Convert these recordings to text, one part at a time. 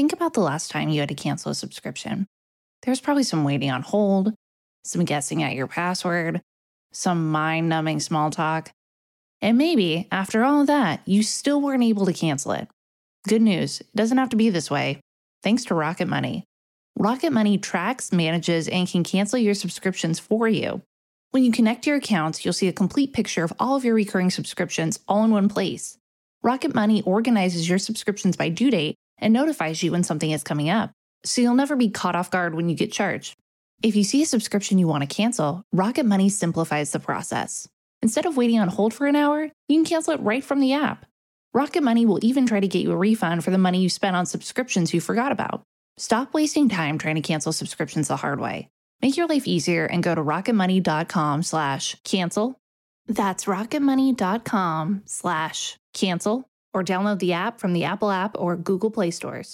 think about the last time you had to cancel a subscription. There was probably some waiting on hold, some guessing at your password, some mind numbing small talk. And maybe, after all of that, you still weren't able to cancel it. Good news, it doesn't have to be this way. Thanks to Rocket Money. Rocket Money tracks, manages, and can cancel your subscriptions for you. When you connect your accounts, you'll see a complete picture of all of your recurring subscriptions all in one place. Rocket Money organizes your subscriptions by due date and notifies you when something is coming up, so you'll never be caught off guard when you get charged. If you see a subscription you want to cancel, Rocket Money simplifies the process. Instead of waiting on hold for an hour, you can cancel it right from the app. Rocket Money will even try to get you a refund for the money you spent on subscriptions you forgot about. Stop wasting time trying to cancel subscriptions the hard way. Make your life easier and go to rocketmoney.com slash cancel. That's rocketmoney.com slash cancel or download the app from the Apple app or Google Play stores.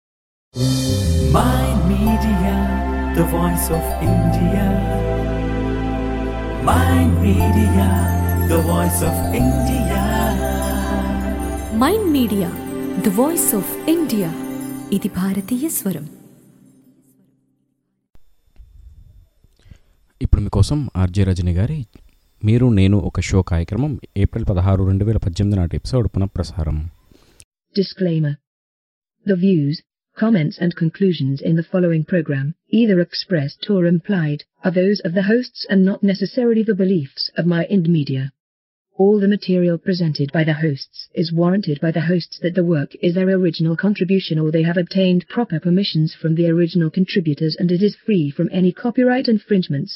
Mind Media, the voice of India. Mind Media, the voice of India. Mind media the voice of India ఇది భారతీయ స్వరం ఇప్పుడు మీకోసం RJ Rajani గారి మీరు నేను ఒక show కార్యక్రమం ఏప్రిల్ పదహారు రెండు వేల పద్దెనిమిది నాటి ఎపిసోడ్ పునఃప్రసారం Disclaimer. The views, comments and conclusions in the following program, either expressed or implied, are those of the hosts and not necessarily the beliefs of my Ind Media. All the material presented by the hosts is warranted by the hosts that the work is their original contribution or they have obtained proper permissions from the original contributors and it is free from any copyright infringements.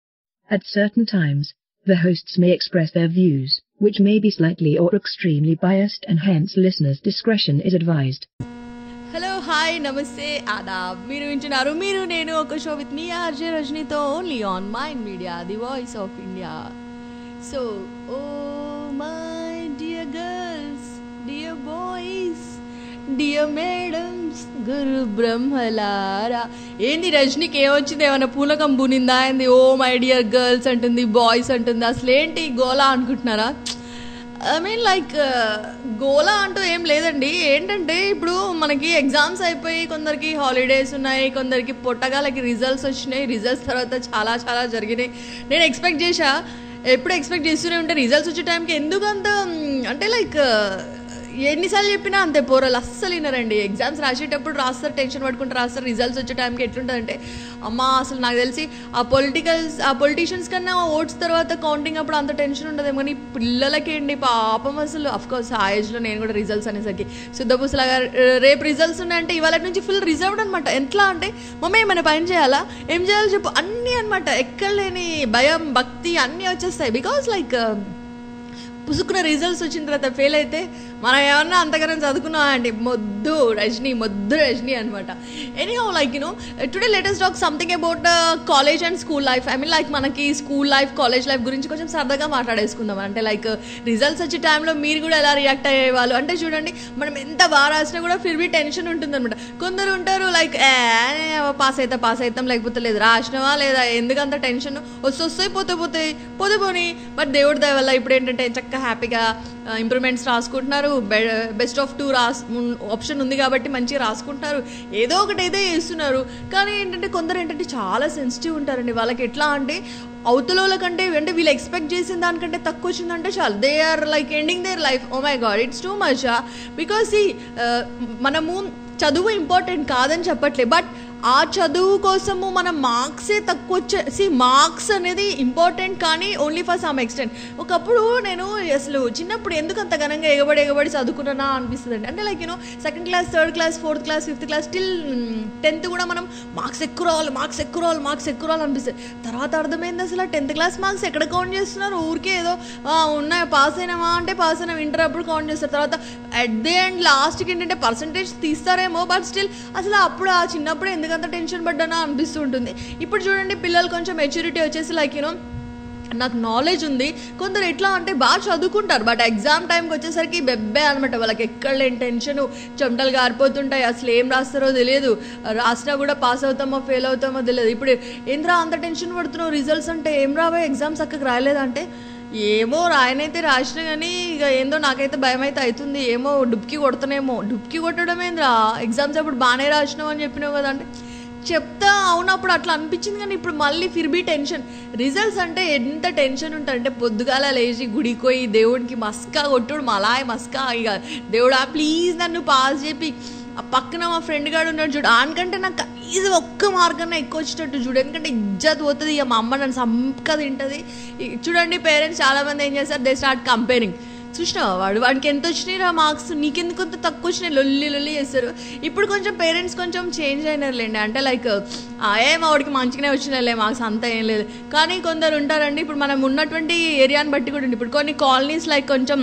At certain times, the hosts may express their views, which may be slightly or extremely biased and hence listeners' discretion is advised. Hello hi నమస్తే ఆదాబ్ మీరు వింటున్నారు మీరు నేను ఒక show with మీ RJ రజనీతో only on mind media the voice of India so oh my dear girls dear boys dear madams గురు బ్రహ్మలారా ఏంది రజనీకి ఏమొచ్చింది ఏమైనా పూలకం బునిందా ఏంది ఓ మై డియర్ గర్ల్స్ అంటుంది బాయ్స్ అంటుంది అసలు ఏంటి గోలా అనుకుంటున్నారా ఐ మీన్ లైక్ గోలా అంటూ ఏం లేదండి ఏంటంటే ఇప్పుడు మనకి ఎగ్జామ్స్ అయిపోయి కొందరికి హాలిడేస్ ఉన్నాయి కొందరికి పొట్టగాలకి రిజల్ట్స్ వచ్చినాయి రిజల్ట్స్ తర్వాత చాలా చాలా జరిగినాయి నేను ఎక్స్పెక్ట్ చేశా ఎప్పుడు ఎక్స్పెక్ట్ చేస్తూనే ఉంటే రిజల్ట్స్ వచ్చే టైంకి ఎందుకంత మ్, అంటే లైక్ ఎన్నిసార్లు చెప్పినా అంతే పోరలు అస్సలు వినరండి ఎగ్జామ్స్ రాసేటప్పుడు రాస్తారు టెన్షన్ పట్టుకుంటూ రాస్తారు రిజల్ట్స్ వచ్చే టైంకి ఎట్లుంటుందంటే అమ్మ అసలు నాకు తెలిసి ఆ పొలిటికల్స్ ఆ పొలిటీషియన్స్ కన్నా ఓట్స్ తర్వాత కౌంటింగ్ అప్పుడు అంత టెన్షన్ ఉండదేమో కానీ పిల్లలకి ఏంటి పాపం అసలు కోర్స్ ఆ ఏజ్లో నేను కూడా రిజల్ట్స్ అనేసరికి శుద్ధపూసలాగా రేపు రిజల్ట్స్ ఉన్నాయంటే ఇవాళ నుంచి ఫుల్ రిజర్వ్డ్ అనమాట ఎట్లా అంటే మమ్మీ ఏమైనా పని చేయాలా ఏం చేయాలో చెప్పు అన్నీ అనమాట ఎక్కడ లేని భయం భక్తి అన్నీ వచ్చేస్తాయి బికాస్ లైక్ పుసుకున్న రిజల్ట్స్ వచ్చిన తర్వాత ఫెయిల్ అయితే మనం ఏమన్నా అంతగానం చదువుకున్నాం అండి మొద్దు రజనీ మొద్దు రజనీ అనమాట anyhow like you know today latest talk something about college and school life I mean like మనకి స్కూల్ లైఫ్ కాలేజ్ లైఫ్ గురించి కొంచెం సరదాగా మాట్లాడేసుకుందాం అంటే లైక్ రిజల్ట్స్ వచ్చే టైంలో మీరు కూడా ఎలా రియాక్ట్ అయ్యేవాళ్ళు అంటే చూడండి మనం ఎంత బాగా రాసినా కూడా ఫిర్ బి టెన్షన్ ఉంటుందన్నమాట కొందరు ఉంటారు లైక్ పాస్ అవుతా పాస్ అవుతాం లేకపోతే లేదు రాసినవా లేదా ఎందుకంత టెన్షన్ వస్తే వస్తాయి పోతే పోతాయి పోతే పోని బట్ దేవుడి దయ వల్ల ఇప్పుడు ఏంటంటే చక్కగా హ్యాపీగా ఇంప్రూవ్మెంట్స్ రాసుకుంటున్నారు బెస్ట్ ఆఫ్ టూ రాస్ ఆప్షన్ ఉంది కాబట్టి మంచిగా రాసుకుంటున్నారు ఏదో ఒకటి అయితే చేస్తున్నారు కానీ ఏంటంటే కొందరు ఏంటంటే చాలా సెన్సిటివ్ ఉంటారండి వాళ్ళకి ఎట్లా అంటే అవతల కంటే అంటే వీళ్ళు ఎక్స్పెక్ట్ చేసిన దానికంటే తక్కువ వచ్చిందంటే చాలు they are like ending their life oh my god it's too much because మనము చదువు ఇంపార్టెంట్ కాదని చెప్పట్లే బట్ ఆ చదువు కోసము మనం మార్క్సే తక్కువ వచ్చే సి మార్క్స్ అనేది ఇంపార్టెంట్ కానీ ఓన్లీ ఫర్ సమ్ ఎక్స్టెంట్ ఒకప్పుడు నేను అసలు చిన్నప్పుడు ఎందుకు అంత ఘనంగా ఎగబడి ఎగబడి చదువుకున్నానా అనిపిస్తుంది అండి అంటే like you know second class third class fourth class fifth class still tenth కూడా మనం మార్క్స్ ఎక్కువ రావాలి మార్క్స్ ఎక్కువ రావాలి మార్క్స్ ఎక్కువ రావాలి అనిపిస్తుంది తర్వాత అర్థమైంది అసలు టెన్త్ క్లాస్ మార్క్స్ ఎక్కడ కౌంట్ చేస్తున్నారు ఊరికే ఏదో "ఆ, ఉన్నాయి పాస్ అయినామా అంటే పాస్ అయినా ఇంటర్ అప్పుడు కౌంట్ చేస్తారు తర్వాత అట్ ది ఎండ్ లాస్ట్కి ఏంటంటే పర్సంటేజ్ తీస్తారేమో బట్ స్టిల్ అసలు అప్పుడు ఆ చిన్నప్పుడు ఎందుకంత టెన్షన్ పడ్డానా అనిపిస్తూ ఉంటుంది ఇప్పుడు చూడండి పిల్లలు కొంచెం మెచ్యూరిటీ వచ్చేసి లైక్ యూనో నాకు నాలెడ్జ్ ఉంది కొందరు ఎట్లా అంటే బాగా చదువుకుంటారు బట్ ఎగ్జామ్ టైంకి వచ్చేసరికి బెబ్బే అనమాట వాళ్ళకి ఎక్కడ లేని టెన్షన్ చెమటలు గారిపోతుంటాయి అసలు ఏం రాస్తారో తెలియదు రాసినా కూడా పాస్ అవుతామో ఫెయిల్ అవుతామో తెలియదు ఇప్పుడు ఏంద్రా అంత టెన్షన్ పడుతున్నావు రిజల్ట్స్ అంటే ఏం రావా ఎగ్జామ్స్ అక్కడికి రాలేదంటే ఏమో రాయనైతే రాసిన కానీ ఇక ఏందో నాకైతే భయం అయితే అవుతుంది ఏమో డుబ్కి కొడతానేమో డుబ్కి కొట్టడం ఏంద్రా ఎగ్జామ్స్ అప్పుడు బాగానే రాసినావు అని చెప్పినావు కదా అంటే చెప్తా అవును అప్పుడు అట్లా అనిపించింది కానీ ఇప్పుడు మళ్ళీ ఫిర్బీ టెన్షన్ రిజల్ట్స్ అంటే ఎంత టెన్షన్ ఉంటుంది అంటే పొద్దుగాల లేచి గుడికి పోయి దేవుడికి మస్కా కొట్టుడు మలాయ్ మస్కా ఇక దేవుడా ప్లీజ్ నన్ను పాస్ చెప్పి ఆ పక్కన మా ఫ్రెండ్ గాడు ఉన్నాడు చూడు ఆనకంటే నాకు కనీసం ఒక్క మార్కన్నా ఎక్కువ వచ్చేటట్టు చూడు ఎందుకంటే ఇజ్జత్ పోతుంది ఇక మా అమ్మ నన్ను సంపక తింటుంది ఈ- చూడండి పేరెంట్స్ చాలామంది ఏం చేస్తారు దే స్టార్ట్ కంపేరింగ్ చూసినావా వాడు వాడికి ఎంత వచ్చినాయి రా మార్క్స్ నీకెందుకు అంత తక్కువ వచ్చినాయి లొల్లి లొల్లి చేస్తారు ఇప్పుడు కొంచెం పేరెంట్స్ కొంచెం చేంజ్ అయినారులేండి అంటే లైక్ ఏ మా వాడికి మంచిగానే వచ్చినాయిలే మార్క్స్ అంత ఏం లేదు కానీ కొందరు ఉంటారండి ఇప్పుడు మనం ఉన్నటువంటి ఏరియాని బట్టి కూడా ఉంది ఇప్పుడు కొన్ని కాలనీస్ లైక్ కొంచెం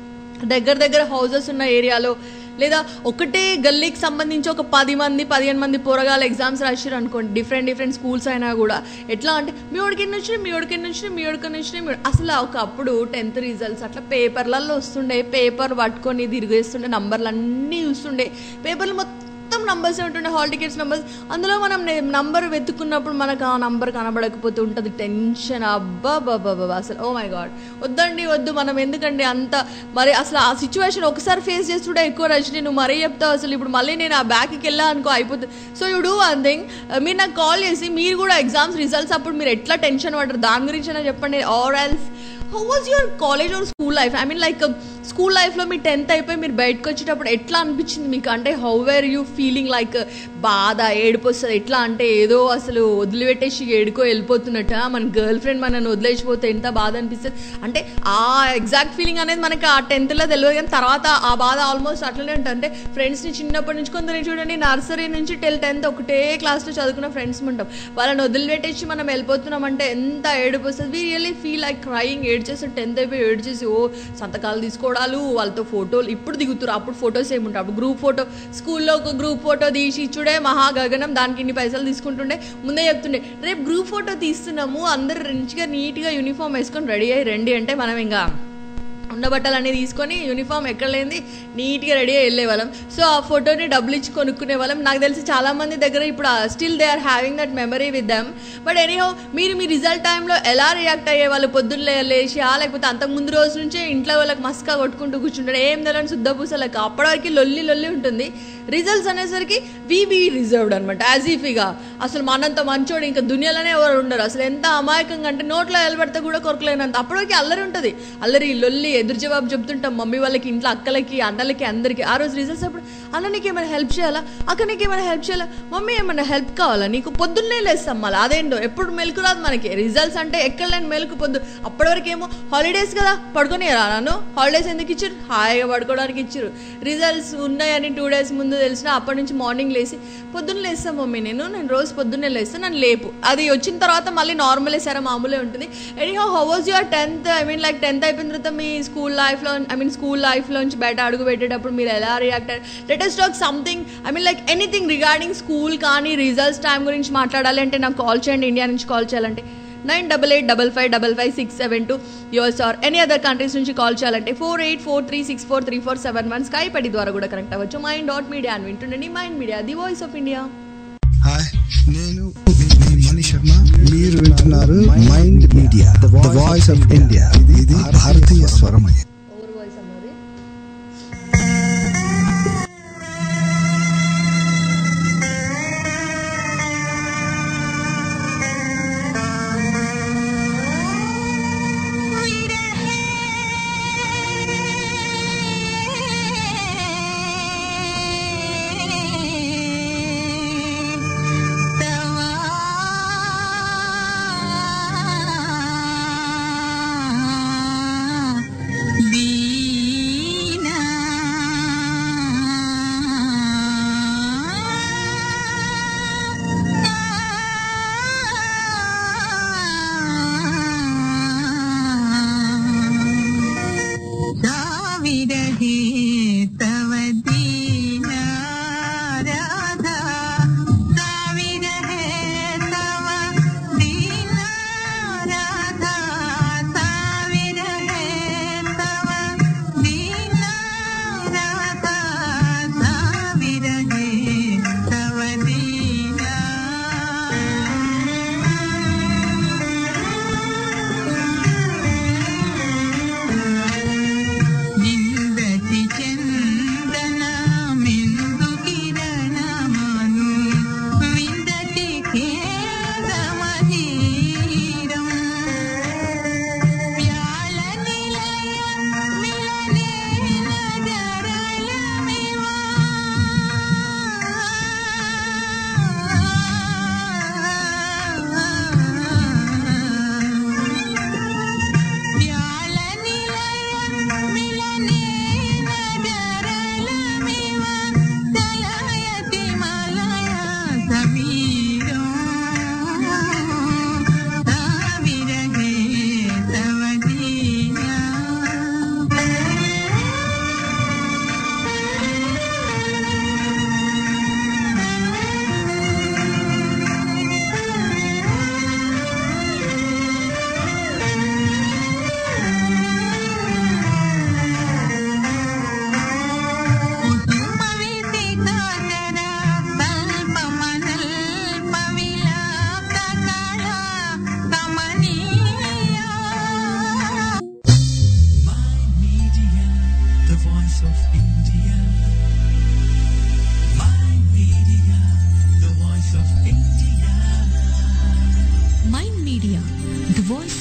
దగ్గర దగ్గర హౌసెస్ ఉన్న ఏరియాలో లేదా ఒకటే గల్లీకి సంబంధించి ఒక పది మంది పదిహేను మంది పోరగాలు ఎగ్జామ్స్ రాశారు అనుకోండి డిఫరెంట్ డిఫరెంట్ స్కూల్స్ అయినా కూడా ఎట్లా అంటే మీ వాడికి ఎన్ని వచ్చినాయి మీ వాడికి ఎన్ని వచ్చినాయి మీ వాడికి ఎన్ని వచ్చినాయి మీ వాడి-" అసలు ఒకప్పుడు టెన్త్ రిజల్ట్స్ అట్లా పేపర్లలో వస్తుండే పేపర్ పట్టుకొని తిరిగేస్తుండే నంబర్లు అన్నీ చూస్తుండే పేపర్లు మొత్తం మొత్తం నంబర్స్ ఉంటుండే హాల్ టికెట్స్ నంబర్స్ అందులో మనం నంబర్ వెతుక్కున్నప్పుడు మనకు ఆ నంబర్ కనబడకపోతే ఉంటుంది టెన్షన్ అబ్బా బాబా బాబా అసలు ఓ మై గాడ్ వద్దండి వద్దు మనం ఎందుకండి అంత మరి అసలు ఆ సిచ్యువేషన్ ఒకసారి ఫేస్ చేస్తుండే ఎక్కువ రజని నువ్వు మరీ చెప్తావు అసలు ఇప్పుడు మళ్ళీ నేను ఆ బ్యాక్కి వెళ్ళా అనుకో అయిపోతుంది so you do one thing మీరు నాకు కాల్ చేసి మీరు కూడా ఎగ్జామ్స్ రిజల్ట్స్ అప్పుడు మీరు ఎట్లా టెన్షన్ పడరు దాని గురించి అయినా చెప్పండి or else how was your college or school life I mean like school లైఫ్లో మీ టెన్త్ అయిపోయి మీరు బయటకు వచ్చేటప్పుడు ఎట్లా అనిపించింది మీకు అంటే how were you feeling like బాధ ఏడుపు వస్తుంది ఎట్లా అంటే ఏదో అసలు వదిలిపెట్టేసి ఏడుకో వెళ్ళిపోతున్నట్ట మన గర్ల్ ఫ్రెండ్ మనల్ని వదిలేసిపోతే ఎంత బాధ అనిపిస్తుంది అంటే ఆ ఎగ్జాక్ట్ ఫీలింగ్ అనేది మనకి ఆ టెన్త్లో తెలియదు కానీ తర్వాత ఆ బాధ ఆల్మోస్ట్ అట్లనే ఉంటుంది అంటే ఫ్రెండ్స్ని చిన్నప్పటి నుంచి కొందరు చూడండి నర్సరీ నుంచి టెల్ టెన్త్ ఒకటే క్లాస్లో చదువుకున్న ఫ్రెండ్స్ ఉంటాం వాళ్ళని వదిలిపెట్టేసి మనం వెళ్ళిపోతున్నాం అంటే ఎంత ఏడుపు వస్తుంది we really feel like crying ఏడ్ చేసి టెన్త్ అయిపోయి ఏడ్ చేసి ఓ సంతకాలు తీసుకోవడాలు వాళ్ళతో ఫోటోలు ఇప్పుడు దిగుతారు అప్పుడు ఫొటోస్ ఏముంటాయి అప్పుడు గ్రూప్ ఫోటో స్కూల్లో ఒక గ్రూప్ ఫోటో తీసి ఇచ్చుడే మహా గగనం దానికి ఇన్ని పైసలు తీసుకుంటుండే ముందే చెప్తుండే రేపు గ్రూప్ ఫోటో తీస్తున్నాము అందరు మంచిగా నీట్గా యూనిఫామ్ వేసుకొని రెడీ అయ్యి రండి అంటే మనం ఇంకా ఉన్న బట్టలన్నీ తీసుకొని యూనిఫామ్ ఎక్కడ లేనిది నీట్గా రెడీ అయ్యి వెళ్ళే వాళ్ళం సో ఆ ఫోటోని డబ్బులు ఇచ్చి కొనుక్కునే వాళ్ళం నాకు తెలిసి చాలా మంది దగ్గర ఇప్పుడు still they are having that memory with them but anyhow మీరు మీ రిజల్ట్ టైంలో ఎలా రియాక్ట్ అయ్యే వాళ్ళు పొద్దున్న లే- లేచియా లేకపోతే అంతకు ముందు రోజు నుంచే ఇంట్లో వాళ్ళకి మస్కా కొట్టుకుంటూ కూర్చుంటారు ఏం తెలియని శుద్ధ పూసలకు అప్పటివరకు లొల్లి లొల్లి ఉంటుంది రిజల్ట్స్ అనేసరికి వి బీ రిజర్వ్డ్ అనమాట యాజ్ ఇఫ్ ఇక అసలు మనంత మంచోడు ఇంకా దునియాలోనే ఎవరు ఉండరు అసలు ఎంత అమాయకంగా అంటే నోట్లో ఎలబెడితే కూడా కొరకలేనంత అప్పటివరకు అల్లరి ఉంటుంది అల్లరి లొల్లి ఎదురు జవాబు చెప్తుంటాం మమ్మీ వాళ్ళకి ఇంట్లో అక్కలకి అన్నలకి అందరికి ఆ రోజు రిజల్ట్స్ అప్పుడు అన్న నీకు ఏమైనా హెల్ప్ చేయాలా అక్క నీకు ఏమైనా హెల్ప్ చేయాలా మమ్మీ ఏమైనా హెల్ప్ కావాలా నీకు పొద్దున్నే లేస్తాం మళ్ళీ అదేంటో ఎప్పుడు మెలకు రాదు మనకి రిజల్ట్స్ అంటే ఎక్కడ లేని మెలకు పొద్దు అప్పటివరకు ఏమో హాలిడేస్ కదా పడుకొని రా నన్ను హాలిడేస్ ఎందుకు ఇచ్చారు హాయిగా పడుకోవడానికి ఇచ్చారు రిజల్ట్స్ ఉన్నాయని టూ డేస్ ముందు తెలిసిన అప్పటి నుంచి మార్నింగ్ లేసి పొద్దున్న లేస్తాను మమ్మీ నేను నేను రోజు పొద్దున్నే లేస్తాను నన్ను లేపు అది వచ్చిన తర్వాత మళ్ళీ నార్మల్ వేసారా మామూలే ఉంటుంది anyhow how was your tenth I mean like tenth అయిపోయిన తర్వాత మీ స్కూల్ లైఫ్లో ఐ మీన్ స్కూల్ లైఫ్లోంచి బయట అడుగు పెట్టేటప్పుడు మీరు ఎలా రియాక్ట్ అయ్యారు latest talk something I mean like anything regarding school కానీ రిజల్ట్స్ టైం గురించి మాట్లాడాలి అంటే నాకు కాల్ చేయండి ఇండియా నుంచి కాల్ చేయాలంటే nine double eight double five double five six seven two US or any other countries నుంచి కాల్ చేయాలంటే four eight four three six four three four seven one Skype ID ద్వారా కూడా connect అవ్వచ్చు mind dot media అని వింటుండండి mind media the voice of India hi నేను మీ మణి శర్మ మీరు వింటున్నారు mind media the voice of India ఇది భారతీయ స్వరమయ ఓవర్ వాయిస్ అన్నది తవా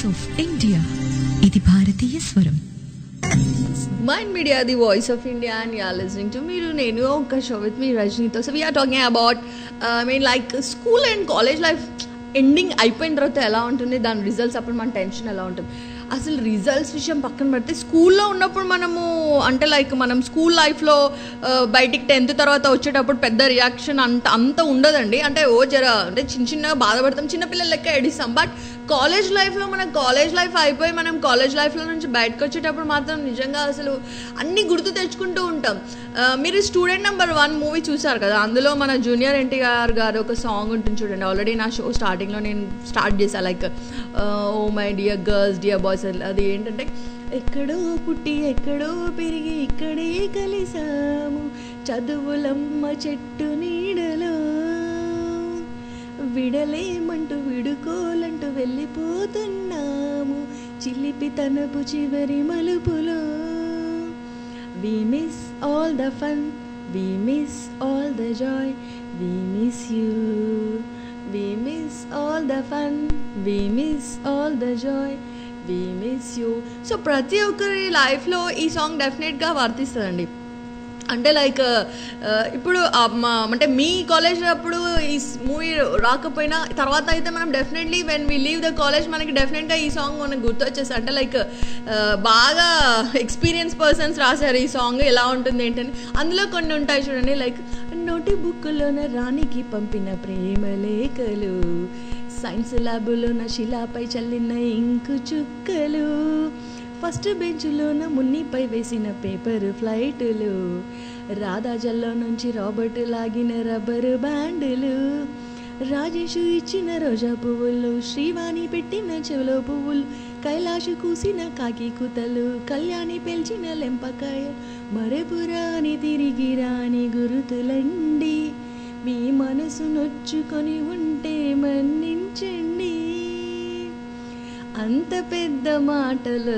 ఆఫ్ ఇండియా ఇది భారతీయ స్వరం mind media the voice of India and you're listening to మీరు నేను ఒక షో విత్ మీ రజనీతో so we're talking about I mean like school and college life ending అయిపోయిన తర్వాత ఎలా ఉంటుంది దాని రిజల్ట్స్ అప్పుడు మన టెన్షన్ ఎలా ఉంటుంది అసలు రిజల్ట్స్ విషయం పక్కన పెడితే స్కూల్లో ఉన్నప్పుడు మనము అంటే లైక్ మనం స్కూల్ లైఫ్లో బయటికి టెన్త్ తర్వాత వచ్చేటప్పుడు పెద్ద రియాక్షన్ అంత అంత ఉండదండి అంటే ఓ జర అంటే చిన్న చిన్నగా బాధపడతాం చిన్నపిల్లల లెక్క ఏడిస్తాం బట్ కాలేజ్ లైఫ్లో మన కాలేజ్ లైఫ్ అయిపోయి మనం కాలేజ్ లైఫ్లో నుంచి బయటకు వచ్చేటప్పుడు మాత్రం నిజంగా అసలు అన్ని గుర్తు తెచ్చుకుంటూ ఉంటాం ఆ, మీరు స్టూడెంట్ నెంబర్ వన్ మూవీ చూసారు కదా అందులో మన జూనియర్ ఎన్టీఆర్ గారు ఒక సాంగ్ ఉంటుంది చూడండి ఆల్రెడీ నా షో స్టార్టింగ్లో నేను స్టార్ట్ చేశాను like oh my dear girls dear boys అది ఏంటంటే ఎక్కడో పుట్టి ఎక్కడో పెరిగి ఇక్కడే కలిసాము చదువులమ్మ చెట్టు నీడలో విడలేమంటూ విడుకోలంటూ వెళ్ళిపోతున్నాము చిలిపి తనపు చివరి మలుపులో We miss all the fun, we miss all the joy, we miss you. We miss all the fun, we miss all the joy, we miss you. So ప్రతి ఒక్కరి లైఫ్లో ఈ సాంగ్ డెఫినెట్గా వర్తిస్తుందండి అంటే లైక్ ఇప్పుడు ఆ మా- అంటే మీ కాలేజ్ అప్పుడు ఈ మూవీ రాకపోయినా తర్వాత అయితే మనం definitely when we leave the college మనకి డెఫినెట్గా ఈ సాంగ్ మనకు గుర్తొచ్చేసి అంటే లైక్ బాగా ఎక్స్పీరియన్స్ పర్సన్స్ రాశారు ఈ సాంగ్ ఎలా ఉంటుంది ఏంటని అందులో కొన్ని ఉంటాయి చూడండి లైక్ నోటి బుక్కులోన రాణికి పంపిన ప్రేమ లేఖలు సైన్స్ ల్యాబులోన శిలాపై చల్లిన ఇంకు చుక్కలు ఫస్ట్ బెంచ్లోన మున్నిపై వేసిన పేపర్ ఫ్లైట్లు రాధాజల్లో నుంచి రాబర్ట్ లాగిన రబ్బరు బ్యాండులు రాజేషు ఇచ్చిన రోజా పువ్వులు శ్రీవాణి పెట్టిన చెవులో పువ్వులు కైలాషు కూసిన కాకి కుతలు కళ్యాణి పెల్చిన లెంపకాయ మరపురాని తిరిగి రాని గురుతులండి మీ మనసు నొచ్చుకొని ఉంటే మన్నించండి అంత పెద్ద మాటలు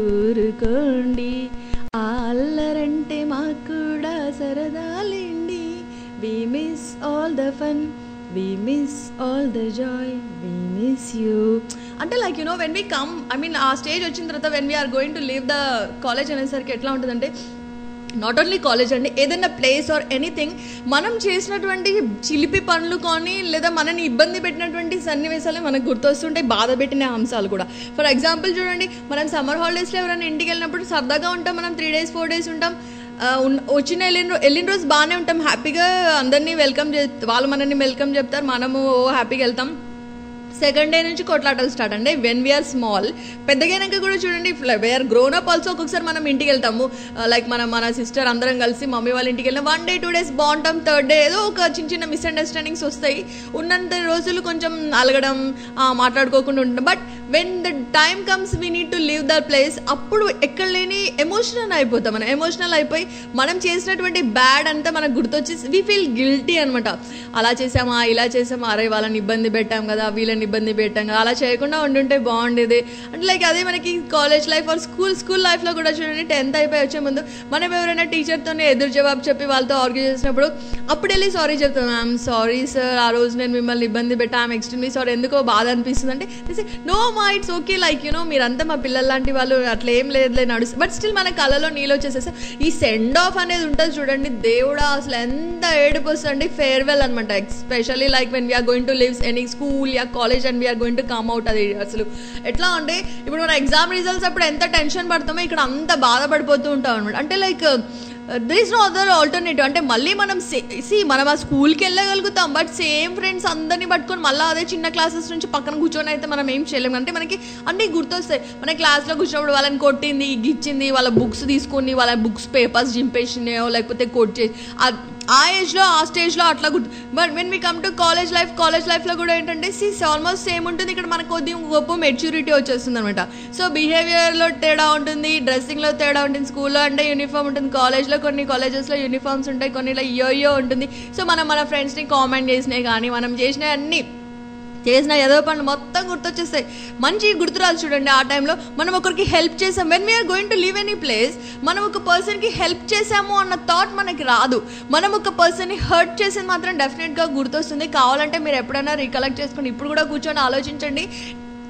దూరుకోండి ఆ అల్లరంటే మాకు కూడా సరదాలేండి we miss all the fun we miss all the joy we miss you అంటే like you know when we come I mean ఆ స్టేజ్ వచ్చిన తర్వాత when we're going to leave the college అనేసరికి ఎట్లా ఉంటుందంటే నాట్ ఓన్లీ కాలేజ్ అండి ఏదైనా place or anything మనం చేసినటువంటి చిలిపి పనులు కానీ లేదా మనని ఇబ్బంది పెట్టినటువంటి సన్నివేశాలు మనకు గుర్తొస్తుంటాయి బాధ పెట్టిన అంశాలు కూడా ఫర్ ఎగ్జాంపుల్ చూడండి మనం సమ్మర్ హాలిడేస్లో ఎవరైనా ఇంటికి వెళ్ళినప్పుడు సరదాగా ఉంటాం మనం త్రీ డేస్ ఫోర్ డేస్ ఉంటాం ఆ, ఉన్న- వచ్చిన వెళ్ళిన రో- వెళ్ళిన రోజు బాగానే ఉంటాం హ్యాపీగా అందరినీ వెల్కమ్ చే వాళ్ళు మనల్ని వెల్కమ్ చెప్తారు మనము హ్యాపీగా వెళ్తాం సెకండ్ డే నుంచి కొట్లాటలు స్టార్ట్ అండి వెన్ వీఆర్ స్మాల్ పెద్దగైనాక కూడా చూడండి వీఆర్ గ్రోన్ అప్ ఆల్సో ఒక్కొక్కసారి మనం ఇంటికి వెళ్తాము లైక్ మన మన సిస్టర్ అందరం కలిసి మమ్మీ వాళ్ళ ఇంటికి వెళ్ళిన వన్ డే టూ డేస్ బాగుంటాం థర్డ్ డే ఏదో ఒక చిన్న చిన్న మిస్అండర్స్టాండింగ్స్ వస్తాయి ఉన్నంత రోజులు కొంచెం అలగడం ఆ, మాట్లాడుకోకుండా ఉంటాం but when the time comes we need to leave the place అప్పుడు ఎక్కడ లేని ఎమోషనల్ అయిపోతాం మనం ఎమోషనల్ అయిపోయి మనం చేసినటువంటి బ్యాడ్ అంతా మనకు గుర్తొచ్చి వి ఫీల్ గిల్టీ అనమాట అలా చేసామా ఇలా చేసామా అరే వాళ్ళని ఇబ్బంది పెట్టాం కదా వీళ్ళని ఇబ్బంది పెట్టాం కదా అలా చేయకుండా ఉండుంటే బాగుండేది అంటే లైక్ అదే మనకి college life or school school లైఫ్లో కూడా చూడండి టెన్త్ అయిపోయి వచ్చే ముందు మనం ఎవరైనా టీచర్తోనే ఎదురు జవాబు చెప్పి వాళ్ళతో ఆర్గ్యూ చేసినప్పుడు అప్పుడు వెళ్ళి సారీ చెప్తాం మ్యామ్ సారీ సార్ ఆ రోజు నేను మిమ్మల్ని ఇబ్బంది పెట్టా ఐమ్ ఎక్స్ట్రీమ్లీ సారీ ఎందుకో బాధ అనిపిస్తుంది అంటే నో మా ఇట్స్ ఓకే లైక్ యూనో మీరంతా మా పిల్లల లాంటి వాళ్ళు అట్లా ఏం లేదులే నడుస్తుంది బట్ స్టిల్ మన కళలో నీళ్ళు వచ్చేసేసి ఈ సెండ్ ఆఫ్ అనేది ఉంటుంది చూడండి దేవుడా అసలు ఎంత ఏడుపు వస్తుంది ఫేర్వెల్ అనమాట especially like when we're going to leave any school యా college and we're going to come out అది అసలు ఎట్లా అంటే ఇప్పుడు మన ఎగ్జామ్ రిజల్ట్స్ అప్పుడు ఎంత టెన్షన్ పడతామో ఇక్కడ అంత బాధపడిపోతూ ఉంటాం అనమాట అంటే like there is no other alternative అంటే మళ్ళీ మనం సి మనం ఆ స్కూల్కి వెళ్ళగలుగుతాం బట్ సేమ్ ఫ్రెండ్స్ అందరినీ పట్టుకొని మళ్ళీ అదే చిన్న క్లాసెస్ నుంచి పక్కన కూర్చొని అయితే మనం ఏం చేయలేము అంటే మనకి అన్నీ గుర్తొస్తాయి మన క్లాస్లో కూర్చున్నప్పుడు వాళ్ళని కొట్టింది గిచ్చింది వాళ్ళ బుక్స్ తీసుకొని వాళ్ళ బుక్స్ పేపర్స్ చింపేసినాయో లేకపోతే కొట్ చేసి ఆ- ఆ ఏజ్లో ఆ స్టేజ్లో అట్లా గుర్తు but when we come to college life college లైఫ్లో కూడా ఏంటంటే సి ఆల్మోస్ట్ సేమ్ ఉంటుంది ఇక్కడ మనకు కొద్దిగా గొప్ప మెచ్యూరిటీ వచ్చేస్తుంది అనమాట సో బిహేవియర్లో తేడా ఉంటుంది డ్రెస్సింగ్లో తేడా ఉంటుంది స్కూల్లో అంటే యూనిఫామ్ ఉంటుంది కాలేజ్లో కొన్ని కాలేజెస్లో యూనిఫామ్స్ ఉంటాయి కొన్ని ఇలా ఇయో ఇయో ఉంటుంది సో మనం మన ఫ్రెండ్స్ని కామెంట్ చేసినాయి కానీ మనం చేసినవి అన్నీ చేసిన ఏదో పనులు మొత్తం గుర్తొచ్చేస్తాయి మంచి గుర్తురాదు చూడండి ఆ టైంలో మనం ఒకరికి హెల్ప్ చేసాం when we're going to leave any place మనం ఒక పర్సన్కి హెల్ప్ చేసాము అన్న థాట్ మనకి రాదు మనం ఒక పర్సన్ని హర్ట్ చేసేది మాత్రం డెఫినెట్గా గుర్తొస్తుంది కావాలంటే మీరు ఎప్పుడైనా రికలెక్ట్ చేసుకుని ఇప్పుడు కూడా కూర్చొని ఆలోచించండి టక్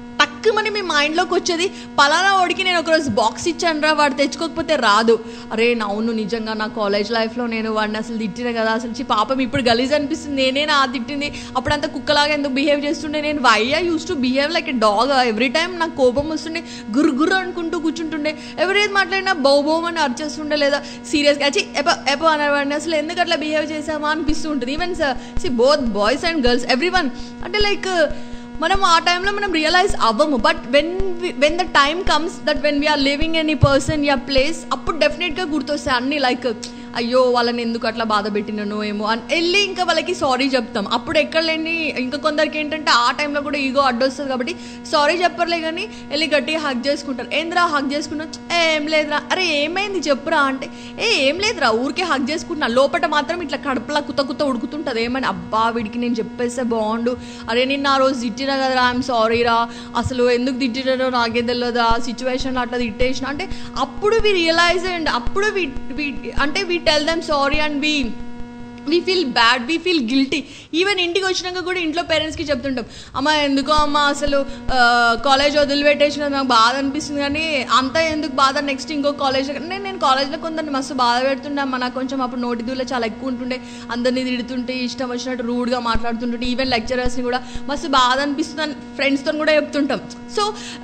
టక్కుమని మీ మైండ్లోకి వచ్చేది పలానా వాడికి నేను ఒకరోజు బాక్స్ ఇచ్చాను రా వాడు తెచ్చుకోకపోతే రాదు అరే అవును నిజంగా నా కాలేజ్ లైఫ్లో నేను వాడిని అసలు తిట్టిన కదా అసలు చి పాపం ఇప్పుడు గలీజ్ అనిపిస్తుంది నేనే నా తిట్టింది అప్పుడంతా కుక్కలాగా ఎందుకు బిహేవ్ చేస్తుండే నేను why I use to behave like a dog every time నాకు కోపం వస్తుండే గుర్రు గుర్రు అనుకుంటూ కూర్చుంటుండే ఎవరేది మాట్లాడినా బౌ బౌ అని అరిచేస్తుండే లేదా సీరియస్గా వచ్చి ఎప ఎప అనేవాడిని అసలు ఎందుకు అట్లా బిహేవ్ చేసామా అనిపిస్తూ ఉంటుంది even see both boys and girls everyone అంటే లైక్ మనం ఆ టైంలో మనం రియలైజ్ అవ్వము but when when the time comes that when we're living any person యా ప్లేస్ అప్పుడు డెఫినెట్గా గుర్తొస్తాయి అన్ని లైక్ అయ్యో వాళ్ళని ఎందుకు అట్లా బాధ పెట్టినను ఏమో అని వెళ్ళి ఇంకా వాళ్ళకి సారీ చెప్తాం అప్పుడు ఎక్కడ లేని ఇంకా కొందరికి ఏంటంటే ఆ టైంలో కూడా ఈగో అడ్డొస్తుంది కాబట్టి సారీ చెప్పర్లే కానీ వెళ్ళి గట్టిగా హక్ చేసుకుంటారు ఏంద్రా హక్ చేసుకున్నా ఏ ఏం లేదురా అరే ఏమైంది చెప్పురా అంటే ఏ ఏం లేదురా ఊరికే హక్ చేసుకుంటున్నా లోపల మాత్రం ఇట్లా కడుపులా కుత్త కుత్త ఉడుకుతుంటుంది ఏమని అబ్బా వీడికి నేను చెప్పేస్తే బాగుండు అరే నిన్న ఆ రోజు తిట్టినా కదరా ఐఎమ్ సారీ రా అసలు ఎందుకు తిట్టినారో నాకే తెలియదు ఆ సిచ్యువేషన్ అట్లా తిట్టేసిన అంటే అప్పుడు వి రియలైజ్ అండ్ అప్పుడు వి అంటే we tell them sorry and we we feel bad we feel guilty even ఇంటికి వచ్చినాక కూడా ఇంట్లో పేరెంట్స్కి చెప్తుంటాం అమ్మ ఎందుకో అమ్మ అసలు కాలేజ్ వదిలిపెట్టేసిన నాకు బాధ అనిపిస్తుంది కానీ అంతా ఎందుకు బాధ నెక్స్ట్ ఇంకో కాలేజ్ నేను నేను కాలేజ్లో కొందరిని మస్తు బాధ పెడుతుండే అమ్మ నాకు కొంచెం అప్పుడు నోటి దూలో చాలా ఎక్కువ ఉంటుండే అందరినీ తిడుతుంటే ఇష్టం వచ్చినట్టు రూడ్గా మాట్లాడుతుంటుంటే ఈవెన్ లెక్చరర్స్ని కూడా మస్తు బాధ అనిపిస్తుంది అని ఫ్రెండ్స్తో కూడా చెప్తుంటాం సో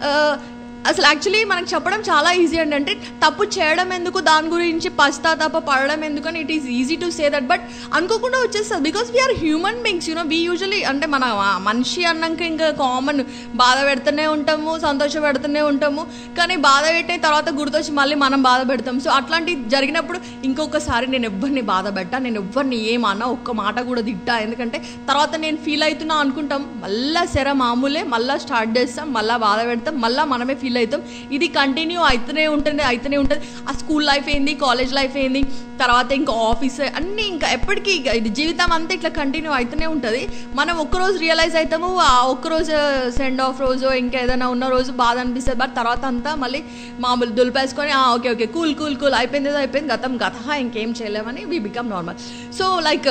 అసలు యాక్చువల్లీ మనకు చెప్పడం చాలా ఈజీ అండి అంటే తప్పు చేయడం ఎందుకు దాని గురించి పశ్చాత్తాప పడడం ఎందుకు అని it is easy to say that but అనుకోకుండా వచ్చేస్తుంది because we're human beings you know we usually అంటే మన మనిషి అన్నాక ఇంకా కామన్ బాధ పెడుతూనే ఉంటాము సంతోష పెడుతూనే ఉంటాము కానీ బాధ పెట్టే తర్వాత గుర్తొచ్చి మళ్ళీ మనం బాధ పెడతాం సో అట్లాంటి జరిగినప్పుడు ఇంకొకసారి నేను ఎవరిని బాధ పెట్టా నేను ఎవరిని ఏమన్నా ఒక్క మాట కూడా తిట్టా ఎందుకంటే తర్వాత నేను ఫీల్ అవుతున్నా అనుకుంటాం మళ్ళా సెర మామూలే మళ్ళీ స్టార్ట్ చేస్తాం మళ్ళీ బాధ పెడతాం మళ్ళీ మనమే ఫీల్ అవుతాం ఇది కంటిన్యూ అవుతూనే ఉంటుంది అవుతూనే ఉంటుంది ఆ స్కూల్ లైఫ్ ఏంది కాలేజ్ లైఫ్ ఏంది తర్వాత ఇంకా ఆఫీస్ అన్నీ ఇంకా ఎప్పటికీ ఇక ఇది జీవితం అంతా ఇట్లా కంటిన్యూ అవుతూనే ఉంటుంది మనం ఒక్కరోజు రియలైజ్ అవుతాము ఆ ఒక్కరోజు సెండ్ ఆఫ్ రోజు ఇంకా ఏదైనా ఉన్న రోజు బాధ అనిపిస్తుంది బట్ తర్వాత అంతా మళ్ళీ మామూలు దులిపేసుకొని okay okay cool cool cool అయిపోయింది ఏదో అయిపోయింది గతం గత ఇంకేం చేయలేమని we become normal so like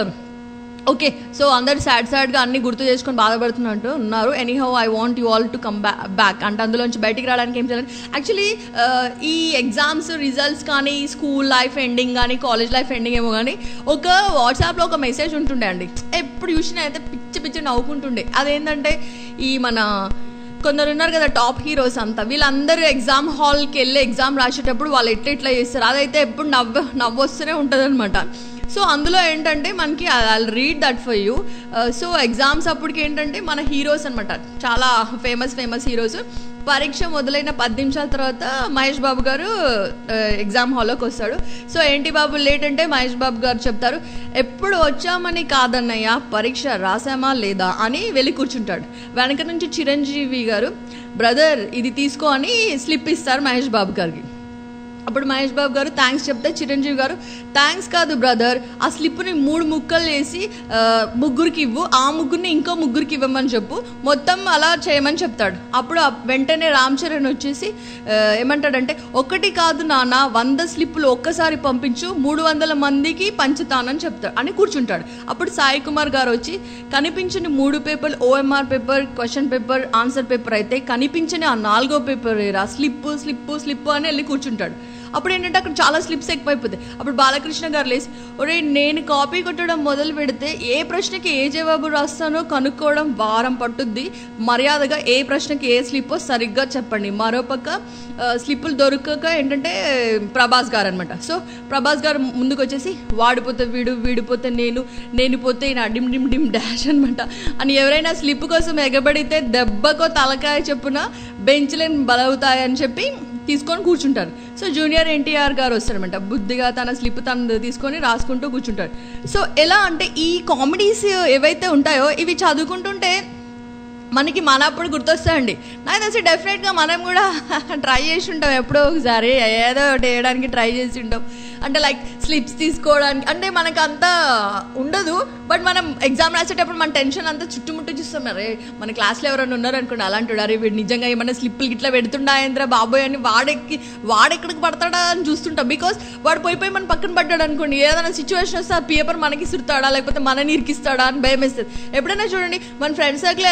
okay so అందరు సాడ్ సాడ్గా అన్ని గుర్తు చేసుకొని బాధపడుతున్నట్టు ఉన్నారు anyhow I want you all to come back back అంటే అందులోంచి బయటికి రావడానికి ఏం చేయాలి యాక్చువల్లీ ఈ ఎగ్జామ్స్ రిజల్ట్స్ కానీ స్కూల్ లైఫ్ ఎండింగ్ కానీ కాలేజ్ లైఫ్ ఎండింగ్ ఏమో కానీ ఒక వాట్సాప్లో ఒక మెసేజ్ ఉంటుండే అండి ఎప్పుడు చూసినా అయితే పిచ్చి పిచ్చి నవ్వుకుంటుండే అదేంటంటే ఈ మన కొందరు ఉన్నారు కదా టాప్ హీరోస్ అంతా వీళ్ళందరూ ఎగ్జామ్ హాల్కి వెళ్ళి ఎగ్జామ్ రాసేటప్పుడు వాళ్ళు ఎట్లా ఎట్లా చేస్తారు అదైతే ఎప్పుడు నవ్వు నవ్వు వస్తూనే ఉంటుంది అనమాట సో అందులో ఏంటంటే మనకి I read that for you so exams అప్పటికి ఏంటంటే మన హీరోస్ అనమాట చాలా ఫేమస్ ఫేమస్ హీరోస్ పరీక్ష మొదలైన పది నిమిషాల తర్వాత మహేష్ బాబు గారు ఎగ్జామ్ హాల్లోకి వస్తాడు సో ఏంటి బాబు లేట్ అంటే మహేష్ బాబు గారు చెప్తారు ఎప్పుడు వచ్చామని కాదన్నయ్య పరీక్ష రాసామా లేదా అని వెళ్ళి కూర్చుంటాడు వెనక నుంచి చిరంజీవి గారు బ్రదర్ ఇది తీసుకో అని స్లిప్ ఇస్తారు మహేష్ బాబు గారికి అప్పుడు మహేష్ బాబు గారు థ్యాంక్స్ చెప్తే చిరంజీవి గారు థ్యాంక్స్ కాదు బ్రదర్ ఆ స్లిప్ని మూడు ముక్కలు వేసి ముగ్గురికి ఇవ్వు ఆ ముగ్గురిని ఇంకో ముగ్గురికి ఇవ్వమని చెప్పు మొత్తం అలా చేయమని చెప్తాడు అప్పుడు వెంటనే రామ్ చరణ్ వచ్చేసి ఏమంటాడంటే ఒకటి కాదు నాన్న వంద స్లిప్పులు ఒక్కసారి పంపించు మూడు వందల మందికి పంచుతానని చెప్తాడు అని కూర్చుంటాడు అప్పుడు సాయి కుమార్ గారు వచ్చి కనిపించని మూడు paper OMR paper question paper answer paper అయితే కనిపించని ఆ నాలుగో పేపర్ రా స్లిప్ స్లిప్ స్లిప్ అని వెళ్ళి కూర్చుంటాడు అప్పుడు ఏంటంటే అక్కడ చాలా స్లిప్స్ ఎక్కువైపోతాయి అప్పుడు బాలకృష్ణ గారు లేసి ఒరే నేను కాపీ కొట్టడం మొదలు పెడితే ఏ ప్రశ్నకి ఏ జవాబు రాస్తానో కనుక్కోవడం వారం పట్టుద్ది మర్యాదగా ఏ ప్రశ్నకి ఏ స్లిప్పో సరిగ్గా చెప్పండి మరోపక్క స్లిప్పులు దొరకక ఏంటంటే ప్రభాస్ గారు అనమాట సో ప్రభాస్ గారు ముందుకు వచ్చేసి వాడిపోతే వీడు వీడిపోతే నేను నేను పోతే నా డిమ్ డిమ్ డిమ్ డాష్ అనమాట అని ఎవరైనా స్లిప్ కోసం ఎగబడితే దెబ్బకో తలకాయ చెప్పున బెంచ్లేని బలవుతాయని చెప్పి తీసుకొని కూర్చుంటారు సో జూనియర్ ఎన్టీఆర్ గారు వస్తారనమాట బుద్ధిగా తన స్లిప్ తను తీసుకొని రాసుకుంటూ కూర్చుంటారు సో ఎలా అంటే ఈ కామెడీస్ ఏవైతే ఉంటాయో ఇవి చదువుకుంటుంటే మనకి మన అప్పుడు గుర్తొస్తాయండి నాకు తెలిసి డెఫినెట్గా మనం కూడా ట్రై చేసి ఉంటాం ఎప్పుడో ఒకసారి ఏదో ఒకటి వేయడానికి ట్రై చేసి ఉంటాం అంటే లైక్ స్లిప్స్ తీసుకోవడానికి అంటే మనకు అంత ఉండదు బట్ మనం ఎగ్జామ్ రాసేటప్పుడు మన టెన్షన్ అంతా చుట్టుముట్టు చూస్తాం అరే మన క్లాస్లో ఎవరైనా ఉన్నారు అనుకోండి అలాంటి అరే వీడు నిజంగా ఏమైనా స్లిప్పులు ఇట్లా పెడుతుండాయంద్రా బాబోయ్ అని వాడెక్కి వాడెక్కడికి పడతాడా అని చూస్తుంటాం బికాస్ వాడు పోయి పోయి మన పక్కన పడ్డాడు అనుకోండి ఏదైనా సిచ్యువేషన్ వస్తే ఆ పేపర్ మనకి సుడతాడా లేకపోతే మనని ఇరికిస్తాడా అని భయం వేస్తుంది ఎప్పుడైనా చూడండి మన ఫ్రెండ్స్ సర్కిల్ ఎవరైనా స్లిప్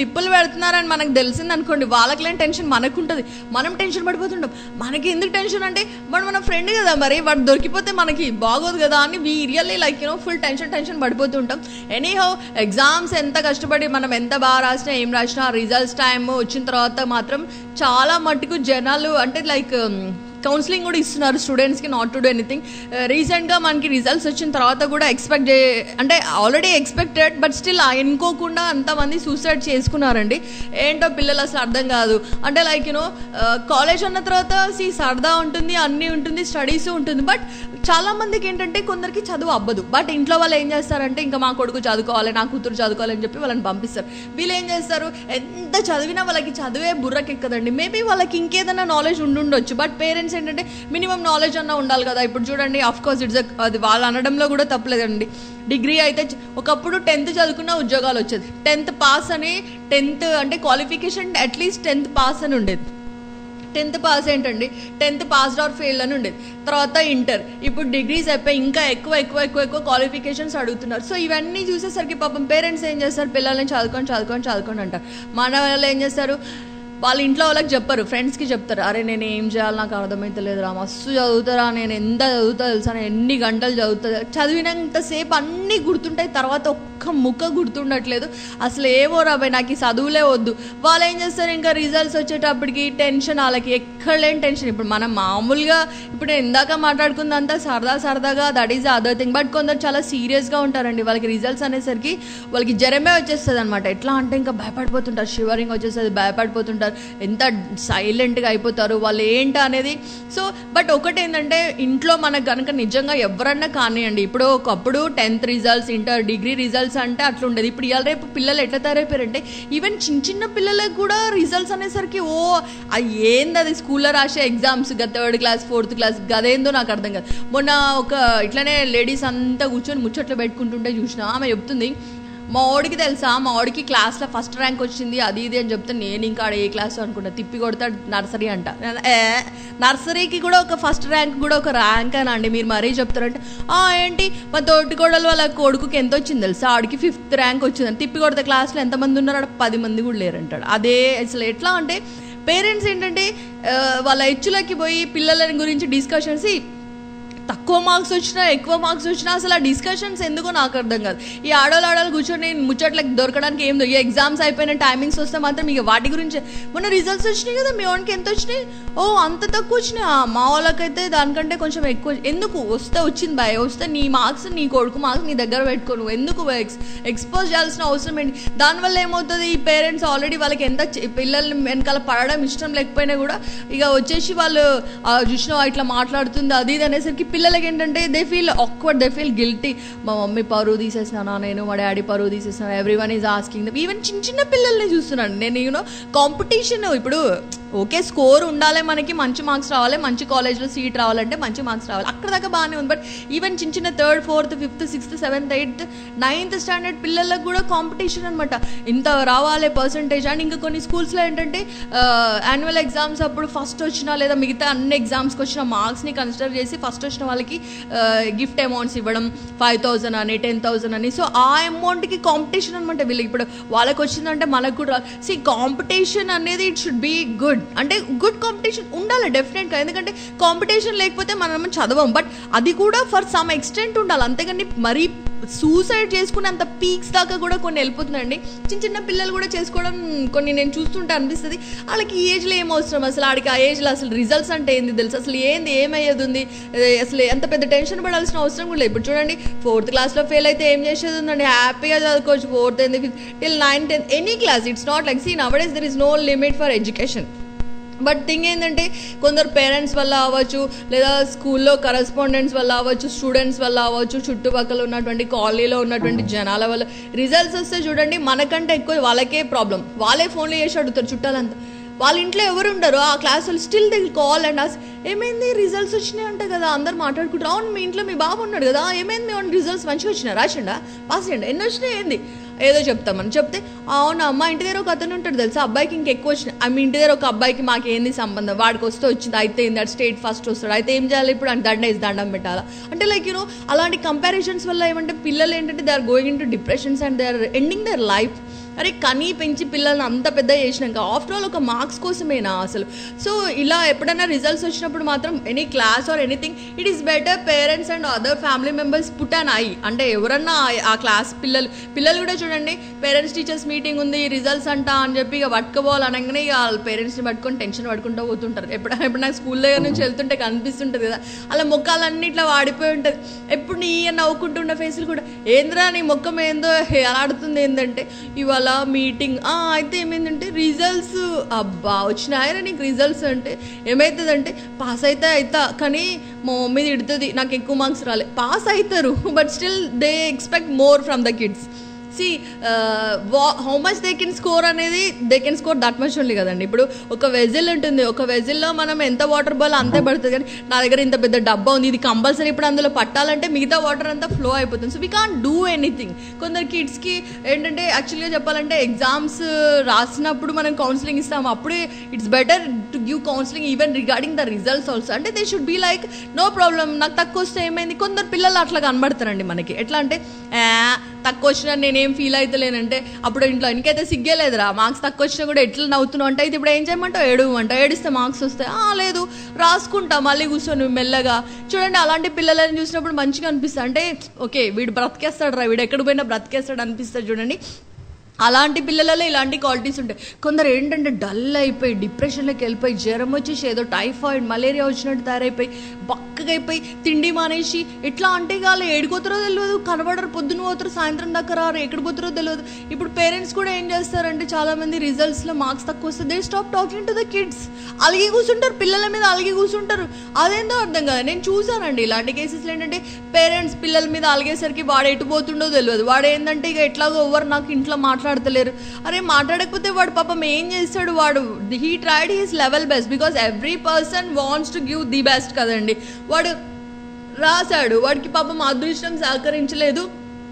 స్లిప్పులు పెడుతున్నారని మనకు తెలిసింది అనుకోండి వాళ్ళకి లేని టెన్షన్ మనకు ఉంటుంది మనం టెన్షన్ పడిపోతుంటాం మనకి ఎందుకు టెన్షన్ అంటే వాడు మన ఫ్రెండ్ కదా మరి వాడు దొరికిపోతే మనకి బాగోదు కదా అని we really like you know full tension tension పడిపోతుంటాం ఎనీ హౌ ఎగ్జామ్స్ ఎంత కష్టపడి మనం ఎంత బాగా రాసినా ఏం రాసినా రిజల్ట్స్ టైం వచ్చిన తర్వాత మాత్రం చాలా మట్టుకు జనాలు అంటే లైక్ కౌన్సిలింగ్ కూడా ఇస్తున్నారు స్టూడెంట్స్కి నాట్ టు డూ ఎనీథింగ్ రీసెంట్గా మనకి రిజల్ట్స్ వచ్చిన తర్వాత కూడా ఎక్స్పెక్ట్ చే అంటే ఆల్రెడీ ఎక్స్పెక్టెడ్ బట్ స్టిల్ అనుకోకుండా అంతమంది సూసైడ్ చేసుకున్నారండి ఏంటో పిల్లలు అసలు అర్థం కాదు అంటే లైక్ యూనో కాలేజ్ అన్న తర్వాత సి సరదా ఉంటుంది అన్నీ ఉంటుంది స్టడీస్ ఉంటుంది బట్ చాలా మందికి ఏంటంటే కొందరికి చదువు అవ్వదు బట్ ఇంట్లో వాళ్ళు ఏం చేస్తారంటే ఇంకా మా కొడుకు చదువుకోవాలి నా కూతురు చదువుకోవాలి అని చెప్పి వాళ్ళని పంపిస్తారు వీళ్ళు ఏం చేస్తారు ఎంత చదివినా వాళ్ళకి చదివే బుర్రకెక్కదండి మేబీ వాళ్ళకి ఇంకేదైనా నాలెడ్జ్ ఉండుండొచ్చు బట్ పేరెంట్స్ ఏంటంటే మినిమం నాలెడ్జ్ అన్న ఉండాలి కదా ఇప్పుడు చూడండి ఆఫ్ కోర్స్ ఇట్స్ అది వాళ్ళు అనడంలో కూడా తప్పలేదండి డిగ్రీ అయితే చ- ఒకప్పుడు టెన్త్ చదువుకున్న ఉద్యోగాలు వచ్చేది టెన్త్ పాస్ అని టెన్త్ అంటే క్వాలిఫికేషన్ అట్లీస్ట్ టెన్త్ పాస్ అని ఉండేది టెన్త్ పాస్ ఏంటండి టెన్త్ పాస్డ్ ఆర్ ఫెయిల్ అని ఉండేది తర్వాత ఇంటర్ ఇప్పుడు డిగ్రీస్ అయిపోయి ఇంకా ఎక్కువ ఎక్కువ ఎక్కువ ఎక్కువ క్వాలిఫికేషన్స్ అడుగుతున్నారు సో ఇవన్నీ చూసేసరికి పాపం పేరెంట్స్ ఏం చేస్తారు పిల్లల్ని చదువుకొని చదువుకొని చదువుకొని అంటారు మన వాళ్ళు ఏం చేస్తారు వాళ్ళ ఇంట్లో వాళ్ళకి చెప్పరు ఫ్రెండ్స్కి చెప్తారు అరే నేను ఏం చేయాలి నాకు అర్థమైతలేదు రా మస్తు చదువుతారా నేను ఎంత చదువుతా తెలుసా నేను ఎన్ని గంటలు చదువుతా చదివినంతసేపు అన్నీ గుర్తుంటాయి తర్వాత ఒక్క ముక్క గుర్తుండట్లేదు అసలు ఏవో రాబాయ్ నాకు ఈ చదువులే వద్దు వాళ్ళు ఏం చేస్తారు ఇంకా రిజల్ట్స్ వచ్చేటప్పటికి టెన్షన్ వాళ్ళకి ఎక్కడ లేని టెన్షన్ ఇప్పుడు మనం మామూలుగా ఇప్పుడు నేను ఇందాక మాట్లాడుకుందంతా సరదా సరదాగా that is other thing but కొందరు చాలా సీరియస్గా ఉంటారండి వాళ్ళకి రిజల్ట్స్ అనేసరికి వాళ్ళకి జ్వరమే వచ్చేస్తుంది అనమాట ఎట్లా అంటే ఇంకా భయపడిపోతుంటారు షివరింగ్ వచ్చేస్తుంది భయపడిపోతుంటారు ఎంత సైలెంట్గా అయిపోతారు వాళ్ళు ఏంటి అనేది సో బట్ ఒకటి ఏంటంటే ఇంట్లో మనకు కనుక నిజంగా ఎవరన్నా కానివ్వండి ఇప్పుడు ఒకప్పుడు tenth results inter degree results అంటే అట్లా ఉండేది ఇప్పుడు ఇవాళ రేపు పిల్లలు ఎట్లా తయారైపోయారంటే ఈవెన్ చిన్న చిన్న పిల్లలకు కూడా రిజల్ట్స్ అనేసరికి ఓ ఆ ఏంది అది స్కూల్లో రాసే ఎగ్జామ్స్ గా థర్డ్ క్లాస్ ఫోర్త్ క్లాస్ గదేందో నాకు అర్థం కాదు మొన్న ఒక ఇట్లానే లేడీస్ అంతా కూర్చొని ముచ్చట్లు పెట్టుకుంటుంటే చూసిన ఆమె చెప్తుంది మా వాడికి తెలుసా మా వాడికి క్లాస్లో ఫస్ట్ ర్యాంక్ వచ్చింది అది ఇది అని చెప్తే నేను ఇంకా ఆడ ఏ క్లాస్ అనుకున్నా తిప్పి కొడతాడు నర్సరీ అంట నేను, ఏ నర్సరీకి కూడా ఒక ఫస్ట్ ర్యాంక్ కూడా ఒక ర్యాంక్ అని అండి మీరు మరీ చెప్తారంటే "ఆ, ఏంటి మా తోటి కోడలు వాళ్ళ కొడుకుకి ఎంత వచ్చింది తెలుసా ఆడికి ఫిఫ్త్ ర్యాంక్ వచ్చిందని తిప్పి కొడితే క్లాస్లో ఎంతమంది ఉన్నారు ఆడ పది మంది కూడా లేరంటాడు అదే అసలు ఎట్లా అంటే పేరెంట్స్ ఏంటంటే ఆ, వాళ్ళ హెచ్చులకి పోయి పిల్లల గురించి డిస్కషన్స్ తక్కువ మార్క్స్ వచ్చినా ఎక్కువ మార్క్స్ వచ్చినా అసలు ఆ డిస్కషన్స్ ఎందుకో నాకు అర్థం కాదు ఈ ఆడవాళ్ళు ఆడవాళ్ళు కూర్చొని ముచ్చట్లకి దొరకడానికి ఏం దొరికి ఎగ్జామ్స్ అయిపోయిన టైమింగ్స్ వస్తే మాత్రం ఇక వాటి గురించి మొన్న రిజల్ట్స్ వచ్చినాయి కదా మీ వాడికి ఎంత వచ్చినాయి ఓ అంత తక్కువ వచ్చినాయి ఆ, మా వాళ్ళకైతే దానికంటే కొంచెం ఎక్కువ ఎందుకు వస్తే వచ్చింది భయ వస్తే నీ మార్క్స్ నీ కొడుకు మార్క్స్ నీ దగ్గర పెట్టుకో నువ్వు ఎందుకు ఎక్స్ ఎక్స్పోజ్ చేయాల్సిన అవసరం ఏంటి దానివల్ల ఏమవుతుంది ఈ పేరెంట్స్ ఆల్రెడీ వాళ్ళకి ఎంత చి- పిల్లల్ని వెనకాల పడడం ఇష్టం లేకపోయినా కూడా ఇక వచ్చేసి వాళ్ళు ఆ, చూసినా ఇట్లా మాట్లాడుతుంది అది ఇది అనేసరికి పిల్లలకి ఏంటంటే they feel awkward they feel guilty మా మమ్మీ పరువు తీసేసినానా నేను మా డాడీ పరువు తీసేసినాను everyone is asking even చిన్న చిన్న పిల్లల్ని చూస్తున్నాను నేను యూనో కాంపిటీషన్ ఇప్పుడు ఓకే స్కోర్ ఉండాలి మనకి మంచి మార్క్స్ రావాలి మంచి కాలేజ్లో సీట్ రావాలంటే మంచి మార్క్స్ రావాలి అక్కడ దాకా బాగానే ఉంది బట్ ఈవెన్ చిన్న చిన్న third fourth fifth sixth seventh eighth ninth standard పిల్లలకు కూడా కాంపిటీషన్ అనమాట ఇంత రావాలి పర్సంటేజ్ అండ్ ఇంకా కొన్ని స్కూల్స్లో ఏంటంటే యాన్యువల్ ఎగ్జామ్స్ అప్పుడు ఫస్ట్ వచ్చిన లేదా మిగతా అన్ని ఎగ్జామ్స్కి వచ్చిన మార్క్స్ని కన్సిడర్ చేసి ఫస్ట్ వచ్చిన వాళ్ళకి గిఫ్ట్ అమౌంట్స్ ఇవ్వడం ఫైవ్ థౌజండ్ అని టెన్ థౌజండ్ అని సో ఆ అమౌంట్కి కాంపిటీషన్ అనమాట వీళ్ళకి ఇప్పుడు వాళ్ళకి వచ్చిందంటే మనకు కూడా సి కాంపిటీషన్ అనేది ఇట్ షుడ్ బీ గుడ్ అంటే గుడ్ కాంపిటీషన్ ఉండాలి డెఫినెట్గా ఎందుకంటే కాంపిటీషన్ లేకపోతే మనం చదవం బట్ అది కూడా ఫర్ సమ్ ఎక్స్టెంట్ ఉండాలి అంతేగాని మరీ సూసైడ్ చేసుకునే అంత పీక్స్ దాకా కూడా కొన్ని వెళ్ళిపోతుందండి చిన్న చిన్న పిల్లలు కూడా చేసుకోవడం కొన్ని నేను చూస్తుంటే అనిపిస్తుంది వాళ్ళకి ఈ ఏజ్లో ఏం అవసరం అసలు ఆడికి ఆ ఏజ్లో అసలు రిజల్ట్స్ అంటే ఏంది తెలుసు అసలు ఏంది ఏమయ్యేది ఉంది ఏ, అసలు ఎంత పెద్ద టెన్షన్ పడాల్సిన అవసరం కూడా లేదు ఇప్పుడు చూడండి ఫోర్త్ క్లాస్లో ఫెయిల్ అయితే ఏం చేసేది ఉందండి హ్యాపీగా చదువుకోవచ్చు ఫోర్త్ ఏంది fifth till nine tenth any class it's not like see nowadays there is no limit for education but thing ఏంటంటే కొందరు పేరెంట్స్ వల్ల అవ్వచ్చు లేదా స్కూల్లో కరస్పాండెంట్స్ వల్ల అవ్వచ్చు స్టూడెంట్స్ వల్ల అవ్వచ్చు చుట్టుపక్కల ఉన్నటువంటి కాలనీలో ఉన్నటువంటి జనాల వల్ల రిజల్ట్స్ వస్తే చూడండి మనకంటే ఎక్కువ వాళ్ళకే ప్రాబ్లం వాళ్ళే ఫోన్లు చేసి అడుగుతారు చుట్టాలంతా వాళ్ళ ఇంట్లో ఎవరు ఉండరు ఆ క్లాస్ వాళ్ళు still they'll call and ask ఏమైంది రిజల్ట్స్ వచ్చినాయి అంట కదా అందరు మాట్లాడుకుంటారు అవును మీ ఇంట్లో మీ బాబు ఉన్నాడు కదా ఏమైంది మీ రిజల్ట్స్ మంచిగా వచ్చినాయి రాసిండా పాస్ చేయండి ఎన్ని వచ్చినాయి ఏంది ఏదో చెప్తామని చెప్తే అవునా మా ఇంటి దగ్గర ఒక అతను ఉంటాడు తెలుసా అబ్బాయికి ఇంకెక్కువ వచ్చినాయి ఆ మీ ఇంటి దగ్గర ఒక అబ్బాయికి మాకు ఏంది సంబంధం వాడికి వస్తే వచ్చింది అయితే ఏంది అటు స్టేట్ ఫస్ట్ వస్తాడు అయితే ఏం చేయాలి ఇప్పుడు అంటే దండ వేసి దండం పెట్టాలా అంటే లైక్ యూనో అలాంటి కంపారిజన్స్ వల్ల ఏమంటే పిల్లలు ఏంటంటే they are going into depressions and they are ending their life అరే కనీ పెంచి పిల్లల్ని అంత పెద్ద చేసినాక ఆఫ్టర్ ఆల్ ఒక మార్క్స్ కోసమేనా అసలు సో ఇలా ఎప్పుడైనా రిజల్ట్స్ వచ్చినప్పుడు మాత్రం any class or anything it is better parents and other family members put and I అంటే ఎవరన్నా ఆ- ఆ క్లాస్ పిల్లలు పిల్లలు కూడా చూడండి పేరెంట్స్ టీచర్స్ మీటింగ్ ఉంది రిజల్ట్స్ అంట అని చెప్పి ఇక పట్టుకోవాలి అనగానే ఇక వాళ్ళ పేరెంట్స్ని పట్టుకొని టెన్షన్ పడుకుంటూ పోతుంటారు ఎప్పుడైనా ఇప్పుడు నాకు స్కూల్ దగ్గర నుంచి వెళ్తుంటే కనిపిస్తుంటుంది కదా అలా మొక్కలన్నీ ఇట్లా వాడిపోయి ఉంటుంది ఎప్పుడు నీ నవ్వుకుంటున్న ఫేసులు కూడా ఏంద్రా నీ మొక్కం ఏందో ఆడుతుంది ఏంటంటే ఇవాళ మీటింగ్ అయితే ఏమైందంటే రిజల్ట్స్ అబ్బా వచ్చినాయరా నీకు రిజల్ట్స్ అంటే ఏమవుతుందంటే పాస్ అయితే అవుతా కానీ మా మమ్మీ తిడుతుంది నాకు ఎక్కువ మార్క్స్ రాలే పాస్ అవుతారు but still they expect more from the kids see how much they can score అనేది they can score that much only కదండి ఇప్పుడు ఒక వెజిల్ ఉంటుంది ఒక వెజిల్లో మనం ఎంత వాటర్ బాల్ అంతే పడుతుంది కానీ నా దగ్గర ఇంత పెద్ద డబ్బా ఉంది ఇది కంపల్సరీ ఇప్పుడు అందులో పట్టాలంటే మిగతా వాటర్ అంతా ఫ్లో అయిపోతుంది so we can do anything కొందరు కిడ్స్కి ఏంటంటే యాక్చువల్గా చెప్పాలంటే ఎగ్జామ్స్ రాసినప్పుడు మనం కౌన్సిలింగ్ ఇస్తాం అప్పుడే it's better to give counselling even regarding the results also అంటే they should be like no problem నాకు తక్కువ వస్తే ఏమైంది కొందరు పిల్లలు అట్లా కనబడతారండి మనకి ఎట్లా అంటే "ఆ, తక్కువ వచ్చినా నేనేం ఫీల్ అవుతలేనంటే అప్పుడు ఇంట్లో ఇంకైతే సిగ్గే లేదురా మార్క్స్ తక్కువ వచ్చినా కూడా ఎట్లా నవ్వుతున్నావు అంటే అయితే ఇప్పుడు ఏం చేయమంటావు ఏడవమంటావు ఏడిస్తే మార్క్స్ వస్తాయి "ఆ, లేదు రాసుకుంటా మళ్ళీ కూర్చొని మెల్లగా చూడండి అలాంటి పిల్లలని చూసినప్పుడు మంచిగా అనిపిస్తుంది అంటే ఓకే వీడు బ్రతికేస్తాడు రా వీడు ఎక్కడ పోయినా బ్రతికేస్తాడు అనిపిస్తుంది చూడండి అలాంటి పిల్లలలో ఇలాంటి క్వాలిటీస్ ఉంటాయి కొందరు ఏంటంటే డల్ అయిపోయి డిప్రెషన్లోకి వెళ్ళిపోయి జ్వరం వచ్చేసి ఏదో టైఫాయిడ్ మలేరియా వచ్చినట్టు తయారైపోయి బక్కగా అయిపోయి తిండి మానేసి ఎట్లా అంటే వాళ్ళు ఏడుకోతారో తెలియదు కనబడరు పొద్దున పోతారు సాయంత్రం దాకా రారు ఎక్కడ పోతారో తెలియదు ఇప్పుడు పేరెంట్స్ కూడా ఏం చేస్తారంటే చాలా మంది రిజల్ట్స్లో మార్క్స్ తక్కువ వస్తే they stop talking to the kids అలిగి కూర్చుంటారు పిల్లల మీద అలిగి కూర్చుంటారు అదేందో అర్థం కదా నేను చూసానండి ఇలాంటి కేసెస్లో ఏంటంటే పేరెంట్స్ పిల్లల మీద అలిగేసరికి వాడు ఎటు పోతుండో తెలియదు వాడు ఏంటంటే ఇక ఎట్లాగో ఎవరు నాకు ఇంట్లో మాట్లాడతలేరు అరే మాట్లాడకపోతే వాడు పాపం ఏం చేస్తాడు వాడు he tried his level best because every person wants to give the best కదండి వాడు రాశాడు వాడికి పాపం అదృష్టం సహకరించలేదు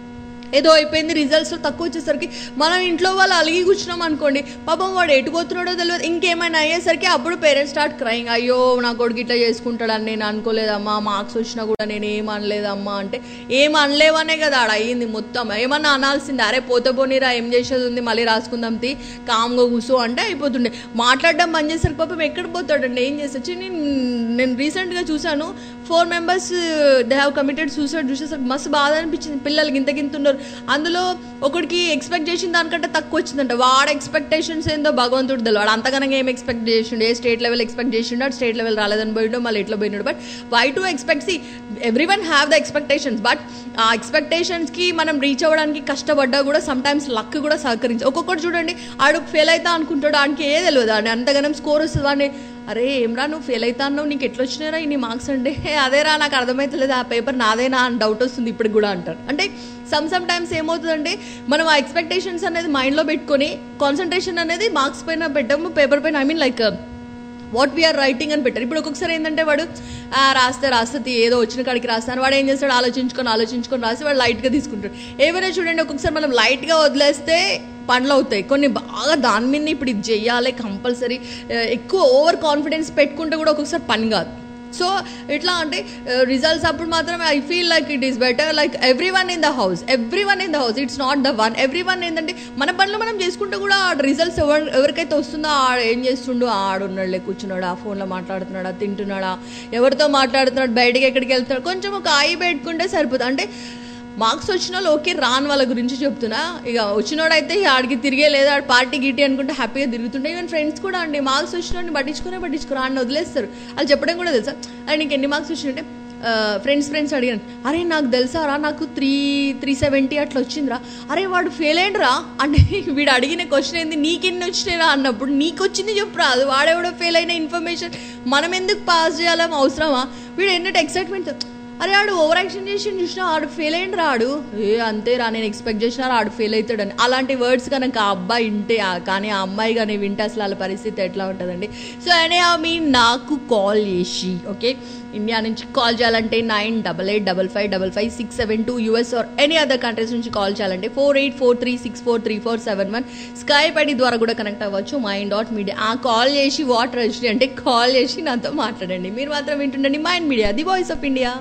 ఏదో అయిపోయింది రిజల్ట్స్లో తక్కువ వచ్చేసరికి మనం ఇంట్లో వాళ్ళు అలిగి కూర్చున్నాం అనుకోండి పాపం వాడు ఎటు పోతున్నాడో తెలియదు ఇంకేమైనా అయ్యేసరికి అప్పుడు పేరెంట్స్ స్టార్ట్ క్రయింగ్ అయ్యో నా కొడుకు ఇట్లా చేసుకుంటాడని నేను అనుకోలేదమ్మా మార్క్స్ వచ్చినా కూడా నేను ఏం అనలేదమ్మా అంటే ఏం అనలేవనే కదా ఆడ అయ్యింది మొత్తం ఏమన్నా అనాల్సింది అరే పోతే పోనీరా ఏం చేసేది ఉంది మళ్ళీ రాసుకుందాం తీ కామ్గా కూర్చో అంటే అయిపోతుండే మాట్లాడడం బంద్ చేసరికి పాపం ఎక్కడ పోతాడండి ఏం చేసొచ్చు నేను నేను రీసెంట్గా చూశాను four members they have committed suicide చూసేసరికి మస్తు బాధ అనిపించింది పిల్లలకి ఇంత గింత ఉన్నారు అందులో ఒకడికి ఎక్స్పెక్ట్ చేసిన దానికంటే తక్కువ వచ్చిందంట వాడు ఎక్స్పెక్టేషన్స్ ఏందో భగవంతుడు తెలియదు వాడు అంతగానంగా ఏం ఎక్స్పెక్ట్ చేసిండు ఏ స్టేట్ లెవెల్ ఎక్స్పెక్ట్ చేసిండు అటు స్టేట్ లెవెల్ రాలేదని పోయిండు మళ్ళీ ఇట్లా పోయినాడు but why to expect see everyone have the expectations but ఆ ఎక్స్పెక్టేషన్స్కి మనం రీచ్ అవ్వడానికి కష్టపడ్డా కూడా సమ్ టైమ్స్ లక్ కూడా సహకరించి ఒక్కొక్కటి చూడండి ఆడు ఫెయిల్ అవుతా అనుకుంటాడు ఆడికి ఏ తెలియదు ఆడు అంతగానం స్కోర్ వస్తుంది అని అరే ఏమ్రా నువ్వు ఫెయిల్ అవుతా అన్నావు నీకు ఎట్లా వచ్చినారా ఇన్ని మార్క్స్ అంటే "హే, అదేరా నాకు అర్థమవుతలేదు ఆ పేపర్ నాదేనా అని డౌట్ వస్తుంది ఇప్పుడు కూడా అంటారు అంటే సమ్ సమ్ టైమ్స్ ఏమవుతుందంటే మనం ఆ ఎక్స్పెక్టేషన్స్ అనేది మైండ్లో పెట్టుకొని కాన్సన్ట్రేషన్ అనేది మార్క్స్ పైన పెట్టాము పేపర్ పైన I mean like what we are writing అని పెట్టారు ఇప్పుడు ఒక్కొక్కసారి ఏంటంటే వాడు "ఆ, రాస్తే రాస్తే తీ, ఏదో వచ్చిన కాడికి రాస్తాను వాడు ఏం చేస్తాడు ఆలోచించుకొని ఆలోచించుకొని రాసి వాడు లైట్గా తీసుకుంటాడు ఏమైనా చూడండి ఒక్కొక్కసారి మనం లైట్గా వదిలేస్తే పనులు అవుతాయి కొన్ని బాగా దాని మీద ఇప్పుడు ఇది చెయ్యాలి కంపల్సరీ ఎక్కువ ఓవర్ కాన్ఫిడెన్స్ పెట్టుకుంటే కూడా ఒక్కొక్కసారి పని కాదు సో ఎట్లా అంటే రిజల్ట్స్ అప్పుడు మాత్రం I feel like it is better like everyone in the house everyone in the house it's not the one everyone ఏంటంటే మన పనులు మనం చేసుకుంటే కూడా ఆ రిజల్ట్స్ ఎవరు ఎవరికైతే వస్తుందో ఆడు ఏం చేస్తుండో ఆడున్నాడులే కూర్చున్నాడు ఆ ఫోన్లో మాట్లాడుతున్నాడా తింటున్నాడా ఎవరితో మాట్లాడుతున్నాడు బయటికి ఎక్కడికి వెళ్తున్నాడు కొంచెం ఒక ఆయి పెట్టుకుంటే సరిపోతుంది అంటే మార్క్స్ వచ్చిన వాళ్ళు ఓకే రాని వాళ్ళ గురించి చెప్తున్నా ఇక వచ్చినోడైతే ఇక ఆడికి తిరిగే లేదా ఆడు పార్టీ గిట్టి అనుకుంటే హ్యాపీగా తిరుగుతుండే ఈవెన్ ఫ్రెండ్స్ కూడా అండి మార్క్స్ వచ్చినోడిని పట్టించుకునే పట్టించుకురా అని వదిలేస్తారు వాళ్ళు చెప్పడం కూడా తెలుసా అది నీకు ఎన్ని మార్క్స్ వచ్చినట్టే ఫ్రెండ్స్ ఫ్రెండ్స్ అడిగాను అరే నాకు తెలుసారా నాకు త్రీ త్రీ సెవెంటీ అట్లా వచ్చిందిరా అరే వాడు ఫెయిల్ అయ్యిండ్రా అంటే వీడు అడిగిన క్వశ్చన్ ఏంది నీకెన్ని వచ్చినాయిరా అన్నప్పుడు నీకు వచ్చింది చెప్పురా అది వాడెవడో ఫెయిల్ అయిన ఇన్ఫర్మేషన్ మనం ఎందుకు పాస్ చేయాలని అవసరమా వీడు ఎన్నట్టు ఎక్సైట్మెంట్ అరే ఆడు ఓవర్ యాక్షన్ చేసి చూసినా ఆడు ఫెయిల్ అయ్యింది రాడు ఏ అంతేరా నేను ఎక్స్పెక్ట్ చేసినా ఆడు ఫెయిల్ అవుతాడని అలాంటి వర్డ్స్ కనుక ఆ అబ్బాయి వింటే ఆ- కానీ ఆ అమ్మాయి కానీ వింటే అసలు వాళ్ళ పరిస్థితి ఎట్లా ఉంటుందండి సో అనే ఆమె నాకు కాల్ చేసి ఓకే ఇండియా నుంచి కాల్ చేయాలంటే nine double eight double five double five six seven two US or any other countries నుంచి కాల్ చేయాలంటే four eight four three six four three four seven one Skype ID ద్వారా కూడా connect అవ్వచ్చు mind dot Media ఆ call చేసి what Rajani అంటే call చేసి నాతో మాట్లాడండి మీరు మాత్రం వింటుండండి mind media the voice of India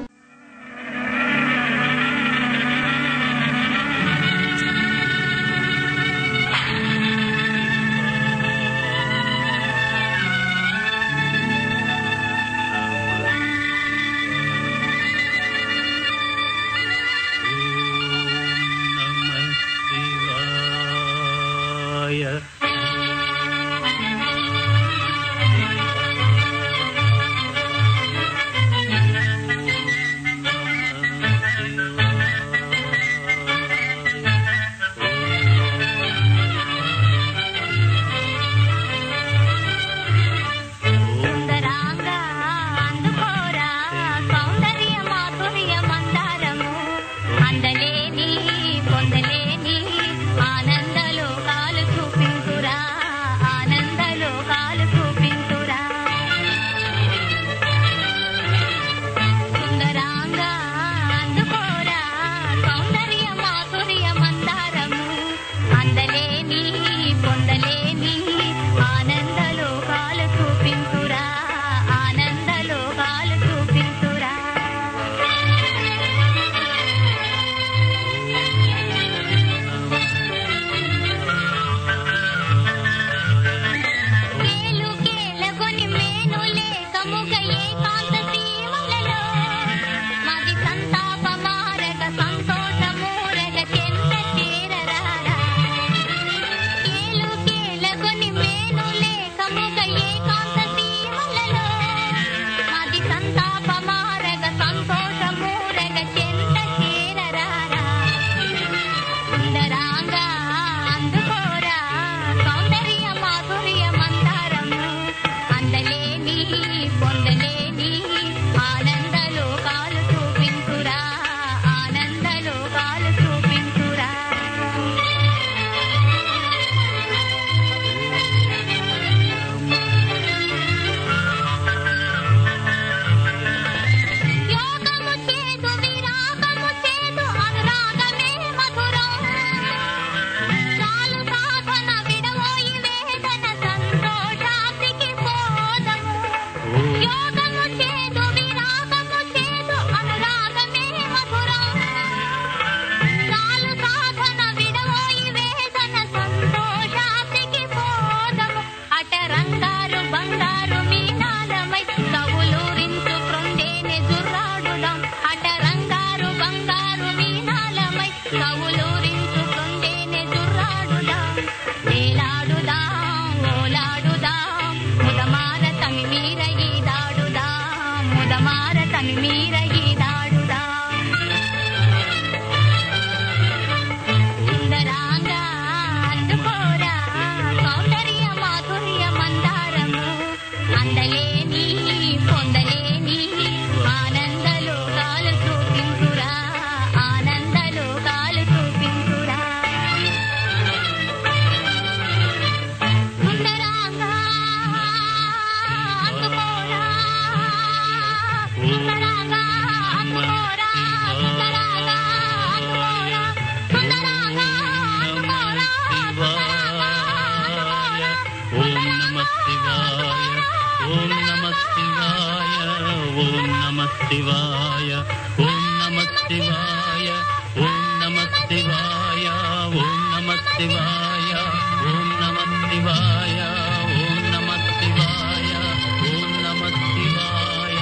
శివాయ ఓం నమ శివాయ ఓం నమ శివాయ ఓం నమ శివాయ ఓం నమ శివాయ ఓం నమ శివాయ ఓం నమ శివాయ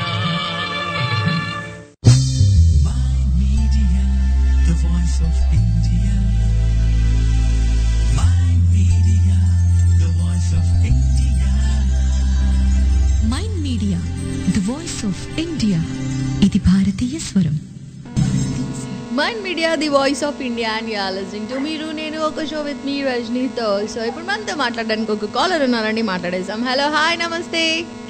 Media, the voice of India. My media, the voice of India. Mind media the voice of India ఇది భారతీయ స్వరం mind media the voice of India and you're listening to మీరు నేను ఒక షో విత్ మీ రజనీతో సో ఇప్పుడు మనతో మాట్లాడడానికి ఒక కాలర్ ఉన్నారండి మాట్లాడేసాం హలో హాయ్ నమస్తే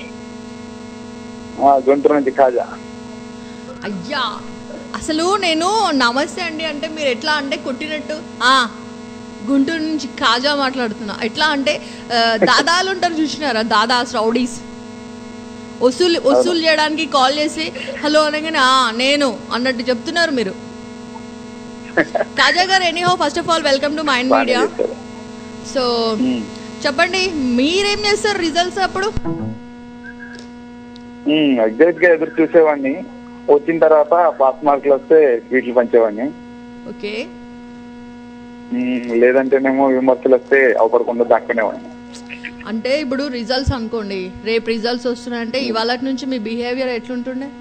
గుంటూరు నుంచి ఖాజా అయ్యా అసలు నేను నమస్తే అండి అంటే మీరు ఎట్లా అంటే కొట్టినట్టు ఆ గుంటూరు నుంచి కాజా మాట్లాడుతున్నా ఎట్లా అంటే ఆ, దాదాలు ఉంటారు చూసినారా దాదాస్ రౌడీస్ వసూలు వసూలు చేయడానికి కాల్ చేసి హలో అనగానే "ఆ, నేను అన్నట్టు చెప్తున్నారు మీరు కాజా గారు anyhow first of all welcome to Mind బాగానే మీడియా చేస్తారు. సో చెప్పండి మీరేం చేస్తారు రిజల్ట్స్ అప్పుడు ఎగ్జాక్ట్ గా ఎదురు చూసేవాడిని వచ్చిన తర్వాత పాస్ మార్కులు వస్తే స్వీట్లు పంచేవాడిని ఓకే ఉమ్, లేదంటేనేమో విమర్శలు వస్తే అవపడకుండా దాక్కునేవాడిని అంటే ఇప్పుడు రిజల్ట్స్ అనుకోండి రేపు రిజల్ట్స్ వస్తున్నాయంటే ఇవాళ నుంచి మీ బిహేవియర్ ఎట్లుంటుండే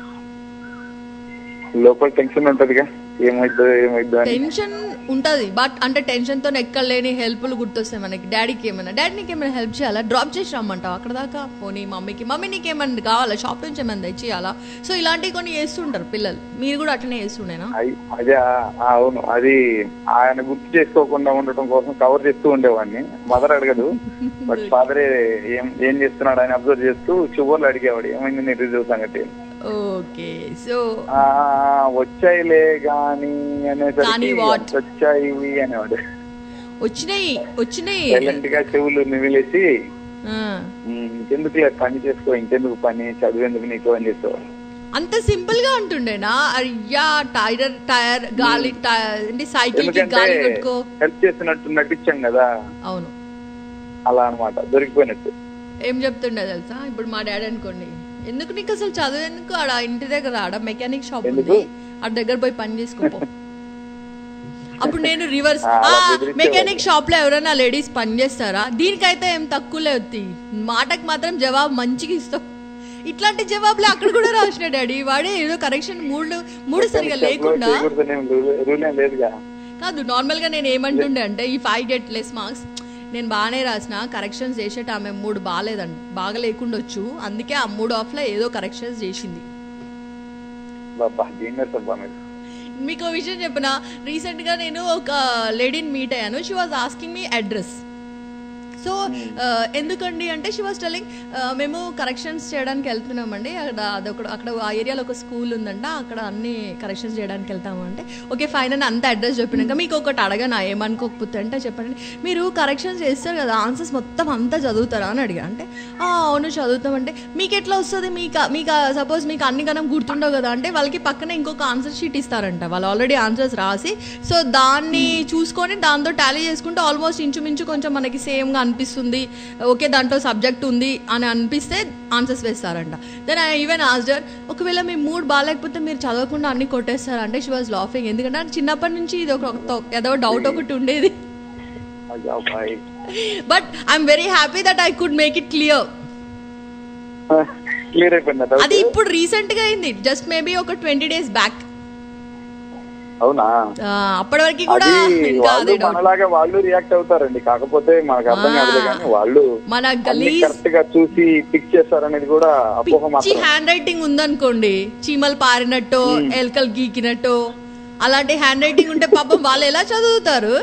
లోపల టెన్షన్ ఉంటదిగా ఏమైద్దో ఏమైద్దో అని టెన్షన్ ఉంటది బట్ అంటే టెన్షన్ తో ఎక్కలేని హెల్ప్లు గుర్తొస్తాయి మనకి డాడీకి ఏమైనా డాడీ నీకు ఏమైనా హెల్ప్ చేయాలా డ్రాప్ చేసి రమ్మంటావు అక్కడ దాకా పోనీ మమ్మీకి మమ్మీ నీకు ఏమైనా కావాలా షాప్ నుంచి ఏమైనా తెచ్చియాలా సో ఇలాంటివి కొన్ని చేస్తుంటారు పిల్లలు మీరు కూడా అట్లనే చేస్తుండేనా అయి- అదే ఆ- ఆ, అవును అది ఆయన గుర్తు చేసుకోకుండా ఉండటం కోసం కవర్ చేస్తూ ఉండేవాడిని మదర్ అడగదు బట్ ఫాదరే ఏం ఏం చేస్తున్నాడు అని అబ్జర్వ్ చేస్తూ చివర్లు అడిగేవాడు ఏమైంది నీ రిజల్ట్ సంగతి అని. ఓకే సో ఆ, వచ్చాయిలే గాని కానీ అనేసరికి what? "ఎంత వచ్చాయి ఇవి" అనేవాడు వచ్చినాయి వచ్చినాయి సైలెంట్ గా చెవులు నిమిలేసి ఆ. "ఉమ్, ఇంకెందుకు పని చేసుకో ఇంకెందుకు పని చదివేందుకు నీకు అని చేసేవాడు అంత సింపుల్ గా ఉంటుండేనా అయ్యా టైర్ టైర్ గాలి టైర్ అంటే సైకిల్ కి ఎందుకంటే గాలి కొట్టుకో హెల్ప్ చేస్తున్నట్టు నటించాం కదా అవును అలా అన్నమాట దొరికిపోయినట్టు ఏం చెప్తుండే తెలుసా ఇప్పుడు మా డాడీ అనుకోండి ఎందుకు నీకు అసలు చదువు ఎందుకు ఆడ ఇంటి దగ్గర ఆడ మెకానిక్ షాప్ ఎందుకు? ఉంది ఆడ దగ్గర పోయి పని చేసుకోపో అప్పుడు నేను రివర్స్ ఆ, అలా బెదిరించేవాడు. మెకానిక్ షాప్ లో ఎవరైనా లేడీస్ పని చేస్తారా దీనికైతే ఏం తక్కువ లేదు మాటకు మాత్రం జవాబు మంచిగా ఇస్తావు ఇట్లాంటి జవాబులు అక్కడ కూడా రాసిన డాడీ వాడే ఏదో కరెక్షన్ మూడు మూడు సరిగా లేకుండా రూల్ ఏం లేదుగా కాదు నార్మల్ గా నేను ఏమంటుండే అంటే ఈ ఫైవ్ గెట్ లెస్ మార్క్స్ నేను బాగానే రాసిన కరెక్షన్స్ చేసేట ఆమె మూడు బాగాలేదండి బాగా లేకుండొచ్చు అందుకే ఆ మూడు ఆఫ్ లో ఏదో కరెక్షన్స్ చేసింది బాబా దీన్ని సబ్బా మీరు మీకు ఓ విషయం చెప్పిన రీసెంట్ గా నేను ఒక లేడీని మీట్ అయ్యాను she was asking me address so ఎందుకండి అంటే షీ వాస్ టెలింగ్ మేము కరెక్షన్స్ చేయడానికి వెళ్తున్నామండి అక్కడ అదొక అక్కడ ఆ ఏరియాలో ఒక స్కూల్ ఉందంట అక్కడ అన్ని కరెక్షన్స్ చేయడానికి వెళ్తాము అంటే ఓకే ఫైన్ అని అంత అడ్రస్ చెప్పినాక మీకు ఒకటి అడగనా ఏమనుకోకపోతే అంటే చెప్పండి మీరు కరెక్షన్స్ చేస్తారు కదా ఆన్సర్స్ మొత్తం అంతా చదువుతారా అని అడిగా అంటే "ఆ, అవును చదువుతామంటే మీకు ఎట్లా వస్తుంది మీకు మీకు సపోజ్ మీకు అన్ని గణం గుర్తుండవు కదా అంటే వాళ్ళకి పక్కన ఇంకొక ఆన్సర్ షీట్ ఇస్తారంట వాళ్ళు ఆల్రెడీ ఆన్సర్స్ రాసి సో దాన్ని చూసుకొని దాంతో టాలీ చేసుకుంటే ఆల్మోస్ట్ ఇంచుమించు కొంచెం మనకి సేమ్గా అనిపిస్తుంది ఓకే దాంట్లో సబ్జెక్ట్ ఉంది అని అనిపిస్తే ఆన్సర్స్ వేస్తారంట దెన్ ఐ ఈవెన్ ఆస్డర్ ఒకవేళ మీ మూడ్ బాగాలేకపోతే మీరు చదవకుండా అన్ని కొట్టేస్తారంటే షీ వాజ్ లాఫింగ్ ఎందుకంటే నాకు చిన్నప్పటి నుంచి ఇది ఒక ఒక- ఏదో డౌట్ ఒకటి ఉండేది అయ్యా bye but I'm very happy that I could make it clear clear అయిపోయింది doubt? అది ఇప్పుడు రీసెంట్ గా అయింది జస్ట్ మేబీ ఒక ట్వంటీ డేస్ బ్యాక్ అవునా అప్పటి వరకు కూడా అది ఇంకా వాళ్ళు అదే డౌట్ మనలాగా వాళ్ళు రియాక్ట్ అవుతారండి కాకపోతే మనకు అర్థం ఆ. కాదు కానీ వాళ్ళు మన గలీజ్ కరెక్ట్ గా చూసి పిక్ చేస్తారనేది కూడా అపోహ పిచ్చి మాత్రం హ్యాండ్ రైటింగ్ ఉందనుకోండి చీమలు పారినట్టు ఎలకలు గీకినట్టు అలాంటి హ్యాండ్ రైటింగ్ ఉంటే పాపం వాళ్ళు ఎలా చదువుతారు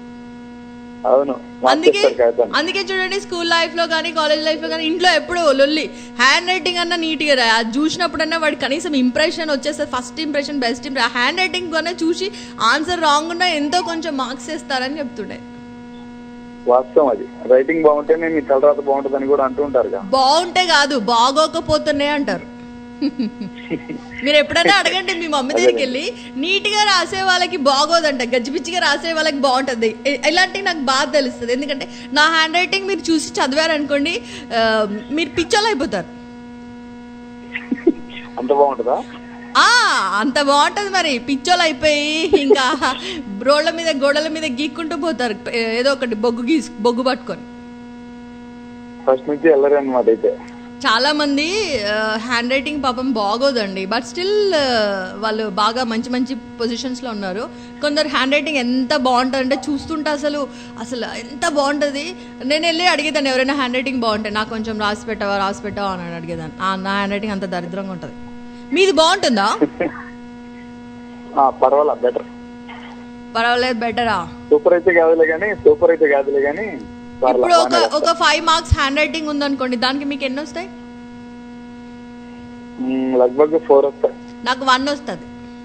అవును అందుకే మార్చేస్తారు కాగితాన్ని. అందుకే చూడండి స్కూల్ లైఫ్ లో కానీ కాలేజ్ లైఫ్ లో కానీ ఇంట్లో ఎప్పుడు లొల్లి హ్యాండ్ రైటింగ్ అన్న నీట్ గా రాయి. అది చూసినప్పుడన్నా వాడి కనీసం ఇంప్రెషన్ వచ్చేస్తుంది first impression best impression handwriting కన్నా చూసి ఆన్సర్ రాంగ్ ఉన్నా ఎంతో కొంచెం మార్క్స్ వేస్తారని చెప్తుండే వాస్తవం అది రైటింగ్ బాగుంటేనే మీ తలరాత బాగుంటుందని కూడా అంటూ ఉంటారు కదా బాగుంటే కాదు బాగోకపోతున్నాయి అంటారు మీరు ఎప్పుడైనా అడగండి మీ మమ్మీ దగ్గరికి వెళ్ళి నీట్ గా రాసే వాళ్ళకి బాగోదంట గజిబిచ్చిగా రాసే వాళ్ళకి బాగుంటది ఇ- ఇలాంటివి నాకు బాగా తెలుస్తుంది ఎందుకంటే నా హ్యాండ్ రైటింగ్ మీరు చూసి చదివారనుకోండి ఆ, మీరు పిచ్చోలు అయిపోతారు అంత బాగుంటుందా ఆ అంత బాగుంటది మరి పిచ్చోలు అయిపోయి ఇంకా రోడ్ల మీద గోడల మీద గీక్కుంటూ పోతారు ఏదో ఒకటి బొగ్గు గీస్ బొగ్గు పట్టుకొని ఫస్ట్ నుంచి వెళ్ళరు అనమాట అయితే చాలా మంది హ్యాండ్ రైటింగ్ పాపం బాగోదండి బట్ స్టిల్ వాళ్ళు బాగా మంచి మంచి పొజిషన్స్ లో ఉన్నారు కొందరు హ్యాండ్ రైటింగ్ ఎంత బాగుంటుంది అంటే చూస్తుంటే అసలు అసలు ఎంత బాగుంటుంది నేను వెళ్ళి అడిగేదాన్ని ఎవరైనా హ్యాండ్ రైటింగ్ బాగుంటే నాకు కొంచెం రాసి పెట్టవా రాసి పెట్టవా అని అడిగేదాన్ని ఆ, నా హ్యాండ్ రైటింగ్ అంత దరిద్రంగా ఉంటుంది మీది బాగుంటుందా ఆ, పర్వాలా బెటర్ పర్వాలేదు బెటరా సూపర్ అయితే కాదులే కానీ సూపర్ అయితే కాదులే కానీ పర్లా, ఇప్పుడు ఒక బాగానే ఒక ఫైవ్ మార్క్స్ హ్యాండ్ రైటింగ్ ఉందనుకోండి దానికి మీకు ఎన్ని వస్తాయి మ్మ్, లగ్భగ్ ఫోర్ వస్తాయి నాకు వన్ వస్తుంది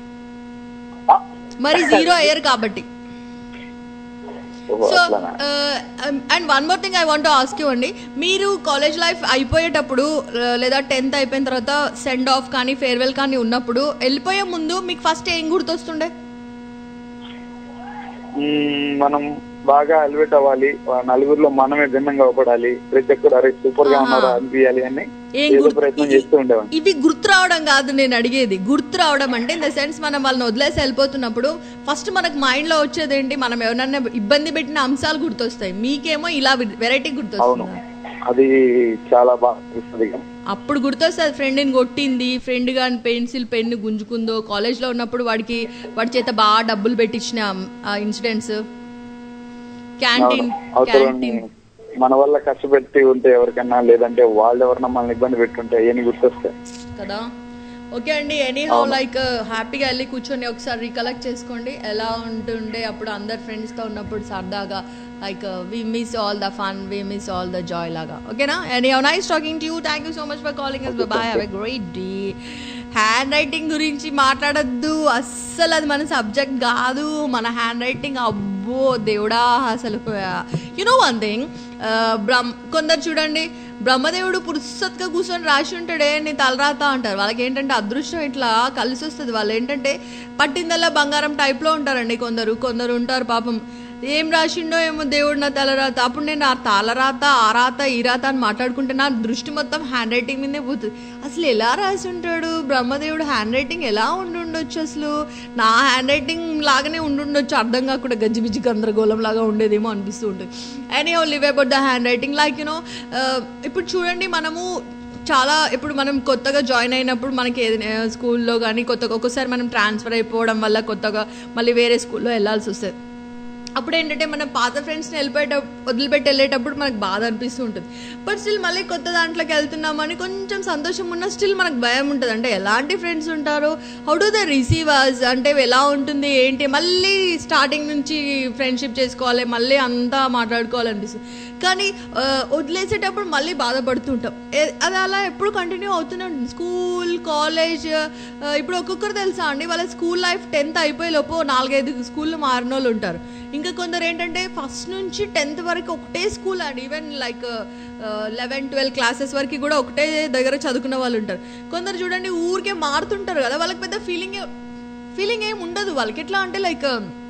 మరి జీరో అయ్యారు కాబట్టి ఓహో, సో అట్లానా and one more thing I want ask you అండి మీరు కాలేజ్ లైఫ్ అయిపోయేటప్పుడు uh, లేదా టెన్త్ అయిపోయిన తర్వాత సెండ్ ఆఫ్ కానీ ఫేర్వెల్ కానీ ఉన్నప్పుడు వెళ్ళిపోయే ముందు మీకు ఫస్ట్ ఏం గుర్తొస్తుండే మ్మ్, మనం బాగా ఎలివేట్ అవ్వాలి ఆ నలుగురిలో మనమే భిన్నంగా అవపడాలి ప్రతి ఒక్కరు అరే సూపర్ గా ఆహా. ఉన్నారు అనిపించాలి అని ఏం ఏదో గుర్తు- ప్రయత్నం చేస్తూ ఉండేవాడిని ఇవి గుర్తు రావడం కాదు నేను అడిగేది గుర్తు రావడం అంటే ఇన్ ద సెన్స్ మనం వాళ్ళని వదిలేసి వెళ్ళిపోతున్నప్పుడు ఫస్ట్ మనకు మైండ్ లో వచ్చేది ఏంటి మనం ఎవరన్నా ఇబ్బంది పెట్టిన అంశాలు గుర్తొస్తాయి మీకేమో ఇలా వెరైటీ అవును గుర్తొస్తుంది అది చాలా బాగా అనిపిస్తుంది ఇక. అప్పుడు గుర్తొస్తుంది ఫ్రెండ్ని కొట్టింది ఫ్రెండ్ గాని పెన్సిల్ పెన్ను గుంజుకుందో కాలేజ్లో ఉన్నప్పుడు వాడికి వాడి చేత బాగా డబ్బులు పెట్టించిన ఇన్సిడెంట్స్ క్యాంటీన్ అవును. అవతలని క్యాంటీన్ మన వల్ల కష్టపెట్టి ఉంటే ఎవరికన్నా లేదంటే వాళ్ళు ఎవరన్నా మనల్ని ఇబ్బంది పెట్టుంటే అవన్నీ గుర్తొస్తాయి కదా ఓకే అండి ఎనీ హౌ లైక్ హ్యాపీగా వెళ్ళి కూర్చొని ఒకసారి రికలెక్ట్ చేసుకోండి ఎలా ఉంటుండే అప్పుడు అందరు ఫ్రెండ్స్తో ఉన్నప్పుడు సరదాగా like we miss all the fun we miss all the joy లాగా ఓకేనా anyhow nice talking to you thank you so much for calling us bye have a great day handwriting గురించి మాట్లాడొద్దు అస్సలు అది మన subject కాదు మన hand writing అబ్బో దేవుడా అసలు you know one thing Brahma కొందరు చూడండి బ్రహ్మదేవుడు పురుసత్గా కూర్చొని రాసి ఉంటాడే నీ తలరాత అంటారు వాళ్ళకి ఏంటంటే అదృష్టం ఇట్లా కలిసి వస్తుంది వాళ్ళు ఏంటంటే పట్టిందల్లా బంగారం టైప్లో ఉంటారండి కొందరు కొందరు ఉంటారు పాపం ఏం రాసిండో ఏమో దేవుడు నా తలరాత అప్పుడు నేను ఆ తలరాత ఆ రాత ఈ రాత అని మాట్లాడుకుంటే నా దృష్టి మొత్తం హ్యాండ్ రైటింగ్ మీదే పోతుంది అసలు ఎలా రాసి ఉంటాడు బ్రహ్మదేవుడు హ్యాండ్ రైటింగ్ ఎలా ఉండుండొచ్చు అసలు నా హ్యాండ్ రైటింగ్ లాగానే ఉండుండొచ్చు అర్థం కాకుండా గజిబిజి గందరగోళం లాగా ఉండేదేమో అనిపిస్తూ ఉంటుంది anyhow leave about the handwriting like you know ఇప్పుడు చూడండి మనము చాలా ఇప్పుడు మనం కొత్తగా జాయిన్ అయినప్పుడు మనకి ఏదైనా స్కూల్లో కానీ కొత్తగా ఒక్కోసారి మనం ట్రాన్స్ఫర్ అయిపోవడం వల్ల కొత్తగా మళ్ళీ వేరే స్కూల్లో వెళ్ళాల్సి వస్తుంది అప్పుడు ఏంటంటే మన పాత ఫ్రెండ్స్ని వెళ్ళిపోయేట వదిలిపెట్టి వెళ్ళేటప్పుడు మనకు బాధ అనిపిస్తూ ఉంటుంది బట్ స్టిల్ మళ్ళీ కొత్త దాంట్లోకి వెళ్తున్నామని కొంచెం సంతోషం ఉన్నా స్టిల్ మనకు భయం ఉంటుంది అంటే ఎలాంటి ఫ్రెండ్స్ ఉంటారు హౌ డు ద రిసీవర్స్ అంటే ఎలా ఉంటుంది ఏంటి మళ్ళీ స్టార్టింగ్ నుంచి ఫ్రెండ్షిప్ చేసుకోవాలి మళ్ళీ అంతా మాట్లాడుకోవాలనిపిస్తుంది కానీ ఆ, వదిలేసేటప్పుడు మళ్ళీ బాధపడుతుంటాం ఏ- అది అలా ఎప్పుడు కంటిన్యూ అవుతూనే ఉంటుంది స్కూల్ కాలేజ్ ఆ, ఇప్పుడు ఒక్కొక్కరు తెలుసా అండి వాళ్ళ స్కూల్ లైఫ్ టెన్త్ అయిపోయే లోపు నాలుగైదు స్కూళ్ళు మారిన వాళ్ళు ఉంటారు ఇంకా కొందరు ఏంటంటే ఫస్ట్ నుంచి టెన్త్ వరకు ఒకటే స్కూల్ అండి even like eleven twelve classes వరకు కూడా ఒకటే దగ్గర చదువుకున్న వాళ్ళు ఉంటారు కొందరు చూడండి ఊరికే మారుతుంటారు కదా వాళ్ళకి పెద్ద ఫీలింగ్ ఫీలింగ్ ఏం ఉండదు వాళ్ళకి ఎట్లా అంటే లైక్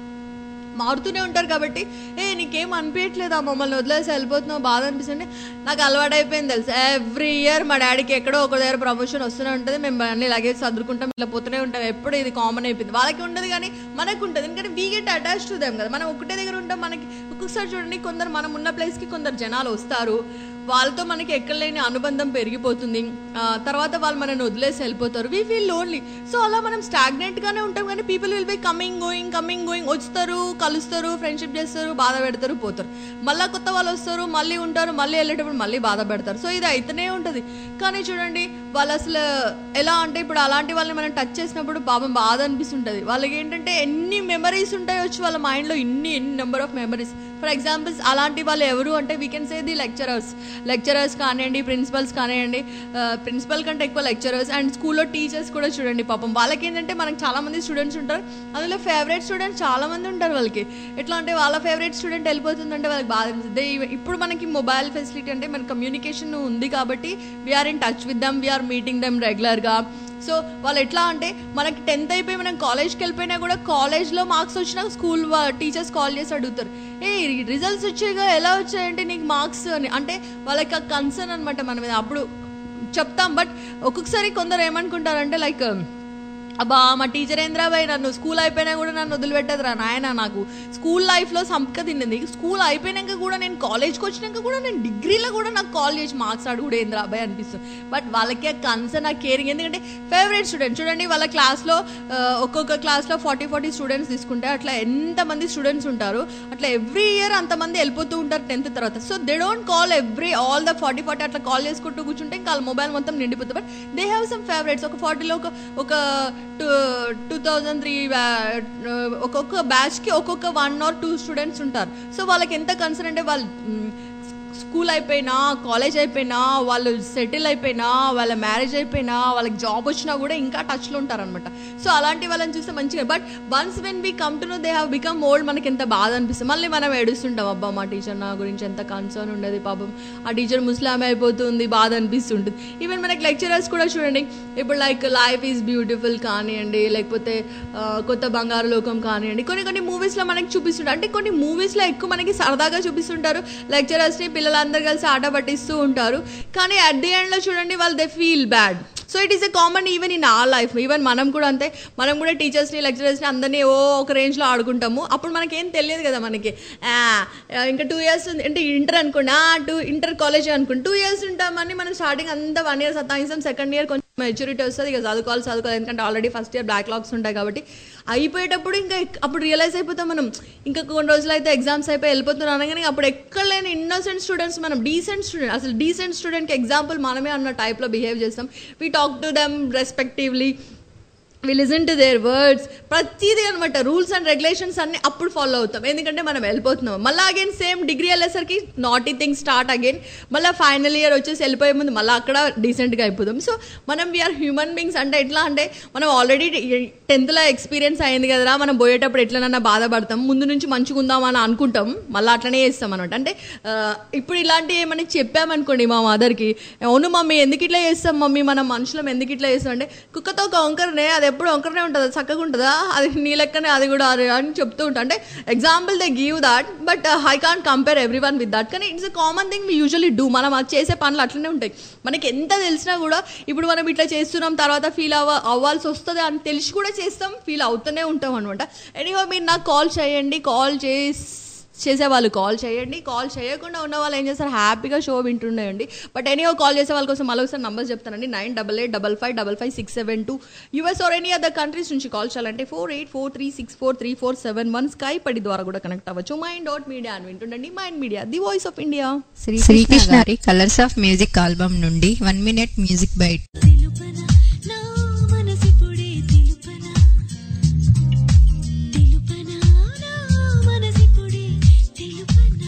మారుతూనే ఉంటారు కాబట్టి ఏ నీకేం అనిపించట్లేదా మమ్మల్ని వదిలేసి వెళ్ళిపోతున్నావు బాధ అనిపిస్తుంది నాకు అలవాటు అయిపోయింది తెలుసు ఎవ్రీ ఇయర్ మా డాడీకి ఎక్కడో ఒక దగ్గర ప్రమోషన్ వస్తూనే ఉంటుంది మేము అన్ని లగేజ్ సర్దుకుంటాం ఇట్లా పోతూనే ఉంటాం ఎప్పుడు ఇది కామన్ అయిపోయింది వాళ్ళకి ఉండదు కానీ మనకు ఉంటుంది ఎందుకంటే we get attach to them కదా మనం ఒకటే దగ్గర ఉంటాం మనకి ఒక్కొక్కసారి చూడండి కొందరు మనం ఉన్న ప్లేస్కి కొందరు జనాలు వస్తారు వాళ్ళతో మనకి ఎక్కలేని అనుబంధం పెరిగిపోతుంది ఆ, తర్వాత వాళ్ళు మనల్ని వదిలేసి వెళ్ళిపోతారు వీ ఫీల్ లోన్లీ సో అలా మనం స్టాగ్నెంట్ గానే ఉంటాం కానీ people will be coming going coming going వస్తారు కలుస్తారు ఫ్రెండ్షిప్ చేస్తారు బాధ పెడతారు పోతారు మళ్ళీ కొత్త వాళ్ళు వస్తారు మళ్ళీ ఉంటారు మళ్ళీ వెళ్ళేటప్పుడు మళ్ళీ బాధ పెడతారు సో ఇది అయితేనే ఉంటుంది కానీ చూడండి వాళ్ళు అసలు ఎలా అంటే ఇప్పుడు అలాంటి వాళ్ళని మనం టచ్ చేసినప్పుడు పాపం బాధ అనిపిస్తుంటుంది వాళ్ళకి ఏంటంటే ఎన్ని మెమరీస్ ఉంటాయో వచ్చి వాళ్ళ మైండ్లో ఇన్ని ఎన్ని number of memories for examples అలాంటి వాళ్ళు ఎవరు అంటే we can say the lecturers lecturers కానివ్వండి ప్రిన్సిపల్స్ కానివ్వండి ప్రిన్సిపల్ కంటే ఎక్కువ లెక్చరర్స్ అండ్ స్కూల్లో టీచర్స్ కూడా చూడండి పాపం వాళ్ళకి ఏంటంటే మనకి చాలా మంది స్టూడెంట్స్ ఉంటారు అందులో ఫేవరెట్ స్టూడెంట్స్ చాలా మంది ఉంటారు వాళ్ళకి ఎట్లా అంటే వాళ్ళ ఫేవరెట్ స్టూడెంట్ వెళ్ళిపోతుందంటే వాళ్ళకి బాధ అనిపిస్తుంది ఇప్పుడు మనకి మొబైల్ ఫెసిలిటీ అంటే మన కమ్యూనికేషన్ ఉంది కాబట్టి we are in touch with them we are meeting them రెగ్యులర్గా సో వాళ్ళు ఎట్లా అంటే మనకి టెన్త్ అయిపోయి మనం కాలేజ్కి వెళ్ళిపోయినా కూడా కాలేజ్లో మార్క్స్ వచ్చినా స్కూల్ టీచర్స్ కాల్ చేసి అడుగుతారు ఏ రిజల్ట్స్ వచ్చాయిగా ఎలా వచ్చాయంటే నీకు మార్క్స్ అని అంటే వాళ్ళకి ఆ కన్సర్న్ అనమాట మన మీద అప్పుడు చెప్తాం బట్ ఒక్కొక్కసారి కొందరు ఏమనుకుంటారంటే లైక్ అబ్బా మా టీచర్ ఏంద్రాబాయ్ నన్ను స్కూల్ అయిపోయినా కూడా నన్ను వదిలిపెట్టదురా నాయన నాకు స్కూల్ లైఫ్లో సంపక తిన్నది స్కూల్ అయిపోయినాక కూడా నేను కాలేజ్కి వచ్చినాక కూడా నేను డిగ్రీలో కూడా నాకు కాల్ చేసి మార్క్స్ అడుగుడు ఏంద్రాబాయ్ అనిపిస్తుంది బట్ వాళ్ళకి ఆ కన్సర్న్ ఆ కేరింగ్ ఎందుకంటే ఫేవరెట్ స్టూడెంట్ చూడండి వాళ్ళ క్లాస్లో ఒక్కొక్క క్లాస్లో ఫార్టీ ఫార్టీ స్టూడెంట్స్ తీసుకుంటే అట్లా ఎంతమంది స్టూడెంట్స్ ఉంటారు అట్లా ఎవ్రీ ఇయర్ అంతమంది వెళ్ళిపోతూ ఉంటారు టెన్త్ తర్వాత so they don't call every all the forty forty అట్లా కాల్ చేసుకుంటూ కూర్చుంటే ఇంకా వాళ్ళ మొబైల్ మొత్తం నిండిపోతుంది but they have some favourites ఒక ఫార్టీలో ఒక ఒక టూ టూ థౌజండ్ త్రీ ఒక్కొక్క బ్యాచ్కి ఒక్కొక్క వన్ ఆర్ టూ స్టూడెంట్స్ ఉంటారు సో వాళ్ళకి ఎంత కన్సర్న్ అంటే వాళ్ళు స్కూల్ అయిపోయినా కాలేజ్ అయిపోయినా వాళ్ళు సెటిల్ అయిపోయినా వాళ్ళ మ్యారేజ్ అయిపోయినా వాళ్ళకి జాబ్ వచ్చినా కూడా ఇంకా టచ్లో ఉంటారనమాట సో అలాంటి వాళ్ళని చూస్తే మంచిగా but once when we come to know they have become old మనకి ఎంత బాధ అనిపిస్తుంది మళ్ళీ మనం ఏడుస్తుంటాం అబ్బా మా టీచర్ నా గురించి ఎంత కన్సర్న్ ఉండేది పాపం ఆ టీచర్ ముస్లాం అయిపోతుంది బాధ అనిపిస్తుంటుంది ఈవెన్ మనకి లెక్చరర్స్ కూడా చూడండి ఇప్పుడు లైక్ లైఫ్ ఈజ్ బ్యూటిఫుల్ కానివ్వండి లేకపోతే ఆ, కొత్త బంగారు లోకం కానివ్వండి కొన్ని కొన్ని మూవీస్లో మనకి చూపిస్తుంటారు అంటే కొన్ని మూవీస్లో ఎక్కువ మనకి సరదాగా చూపిస్తుంటారు లెక్చరర్స్ని పిల్లలందరూ కలిసి ఆట పట్టిస్తూ ఉంటారు కానీ అట్ ది ఎండ్లో చూడండి వాళ్ళు they feel bad so it is a common even in our life even మనం కూడా అంతే మనం కూడా టీచర్స్ని లెక్చరర్స్ని అందరినీ ఓ ఒక రేంజ్లో ఆడుకుంటాము అప్పుడు మనకేం తెలియదు కదా మనకి ఆ, ఇంకా టూ ఇయర్స్ అంటే ఇంటర్ అనుకోండి టూ ఇంటర్ కాలేజ్ అనుకోండి టూ ఇయర్స్ ఉంటామని మనం స్టార్టింగ్ అంతా వన్ ఇయర్ సతాయిస్తాం సెకండ్ ఇయర్ కొంచెం మెచ్యూరిటీ వస్తుంది ఇక చదువుకోవాలి చదువుకోవాలి ఎందుకంటే already first year backlogs ఉంటాయి కాబట్టి అయిపోయేటప్పుడు ఇంకా ఎక్- అప్పుడు రియలైజ్ అయిపోతాం మనం ఇంకా కొన్ని రోజులు అయితే ఎగ్జామ్స్ అయిపోయి వెళ్ళిపోతున్నాం అనగానే అప్పుడు ఎక్కడ లేని ఇన్నోసెంట్ స్టూడెంట్స్ మనం డీసెంట్ స్టూడెంట్ అసలు డీసెంట్ స్టూడెంట్కి ఎగ్జాంపుల్ మనమే అన్న టైప్లో బిహేవ్ చేస్తాం we talk to them respectively we listen to their words ప్రతిదీ అనమాట రూల్స్ అండ్ రెగ్యులేషన్స్ అన్ని అప్పుడు ఫాలో అవుతాం ఎందుకంటే మనం వెళ్ళిపోతున్నాం మళ్ళీ అగైన్ సేమ్ డిగ్రీ వెళ్ళేసరికి నాటీ థింగ్స్ స్టార్ట్ అగైన్ మళ్ళీ ఫైనల్ ఇయర్ వచ్చేసి వెళ్ళిపోయే ముందు మళ్ళీ అక్కడ డీసెంట్గా అయిపోతాం సో మనం వీఆర్ హ్యూమన్ బీయింగ్స్ అంటే ఎట్లా అంటే మనం ఆల్రెడీ టెన్త్లో ఎక్స్పీరియన్స్ అయింది కదరా మనం పోయేటప్పుడు ఎట్లనన్నా బాధపడతాం ముందు నుంచి మంచిగా ఉందాం అని అనుకుంటాం మళ్ళీ అట్లనే చేస్తాం అనమాట అంటే ఆ, ఇప్పుడు ఇలాంటి ఏమని చెప్పామనుకోండి మా మదర్కి అవును మమ్మీ ఎందుకు ఇట్లా చేస్తాం మమ్మీ మనం మనుషులం ఎందుకు ఇట్లా చేస్తాం అంటే కుక్కతో ఒక వంకరనే అది ఎప్పుడు వంకరనే ఉంటుంది అది చక్కగా ఉంటుందా అది నీ లెక్కనే అది కూడా అరే అని చెప్తూ ఉంటా అంటే example they give that but I can't compare everyone with that కానీ it's a common thing we usually do మనం అది చేసే పనులు అట్లనే ఉంటాయి మనకి ఎంత తెలిసినా కూడా ఇప్పుడు మనం ఇట్లా చేస్తున్నాం తర్వాత ఫీల్ అవ్వ అవ్వాల్సి వస్తుంది అని తెలిసి కూడా చేస్తాం ఫీల్ అవుతూనే ఉంటాం అనమాట ఎనీహో మీరు నాకు కాల్ చేయండి కాల్ చేసి చేసే వాళ్ళు కాల్ చేయండి కాల్ చేయకుండా ఉన్న వాళ్ళు ఏం చేస్తారు హ్యాపీగా షో వింటుండేయండి బట్ ఎనీ కాల్ చేసే వాళ్ళ కోసం మళ్ళీ ఒకసారి నంబర్స్ చెప్తానండి nine double eight double five double five six seven two US or any other countries నుంచి కాల్ చేయాలంటే four eight four three six four three four seven one Skype ID ద్వారా కూడా కనెక్ట్ అవ్వచ్చు మైండ్ డాట్ మీడియా అని వింటుండండి mind media the voice of India Srikrishna గారి colours of music album నుండి one minute music bite నా మనసిపుడే తెలుపనా తెలుపనా నా మనసిపుడే తెలుపనా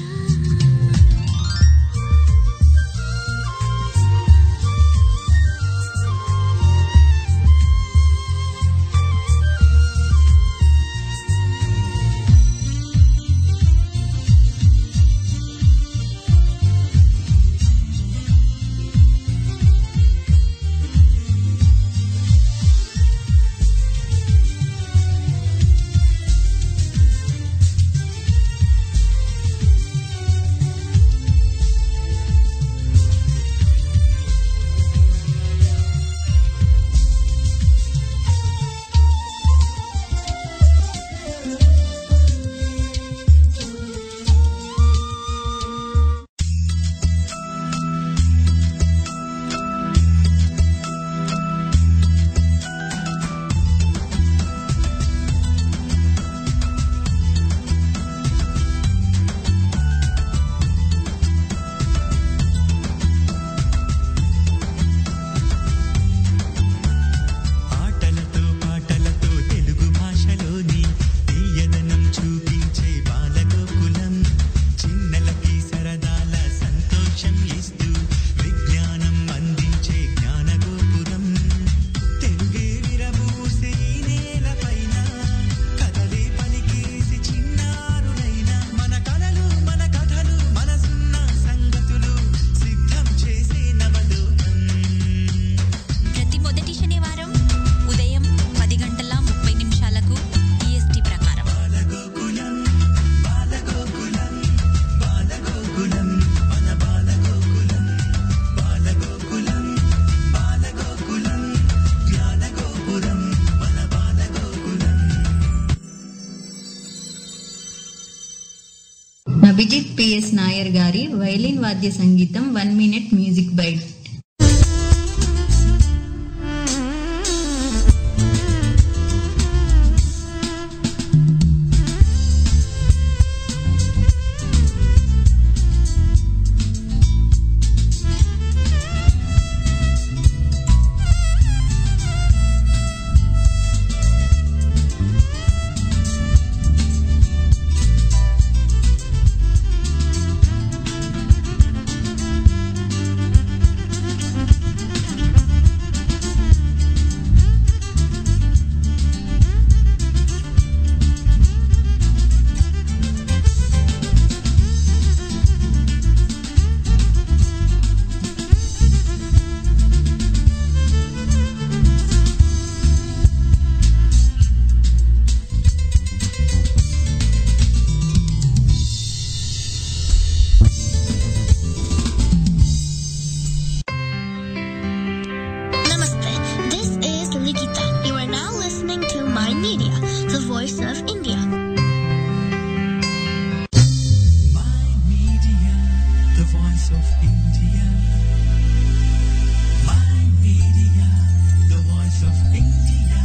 పిఎస్ నాయర్ గారి వైలిన్ వాద్య సంగీతం one minute music bite Namaste. This is Likita. You are now listening to My Media, the voice of India. The voice of India. My media, the voice of India.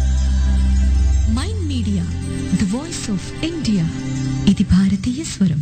Mind media the voice of India ఇది భారతీయ స్వరం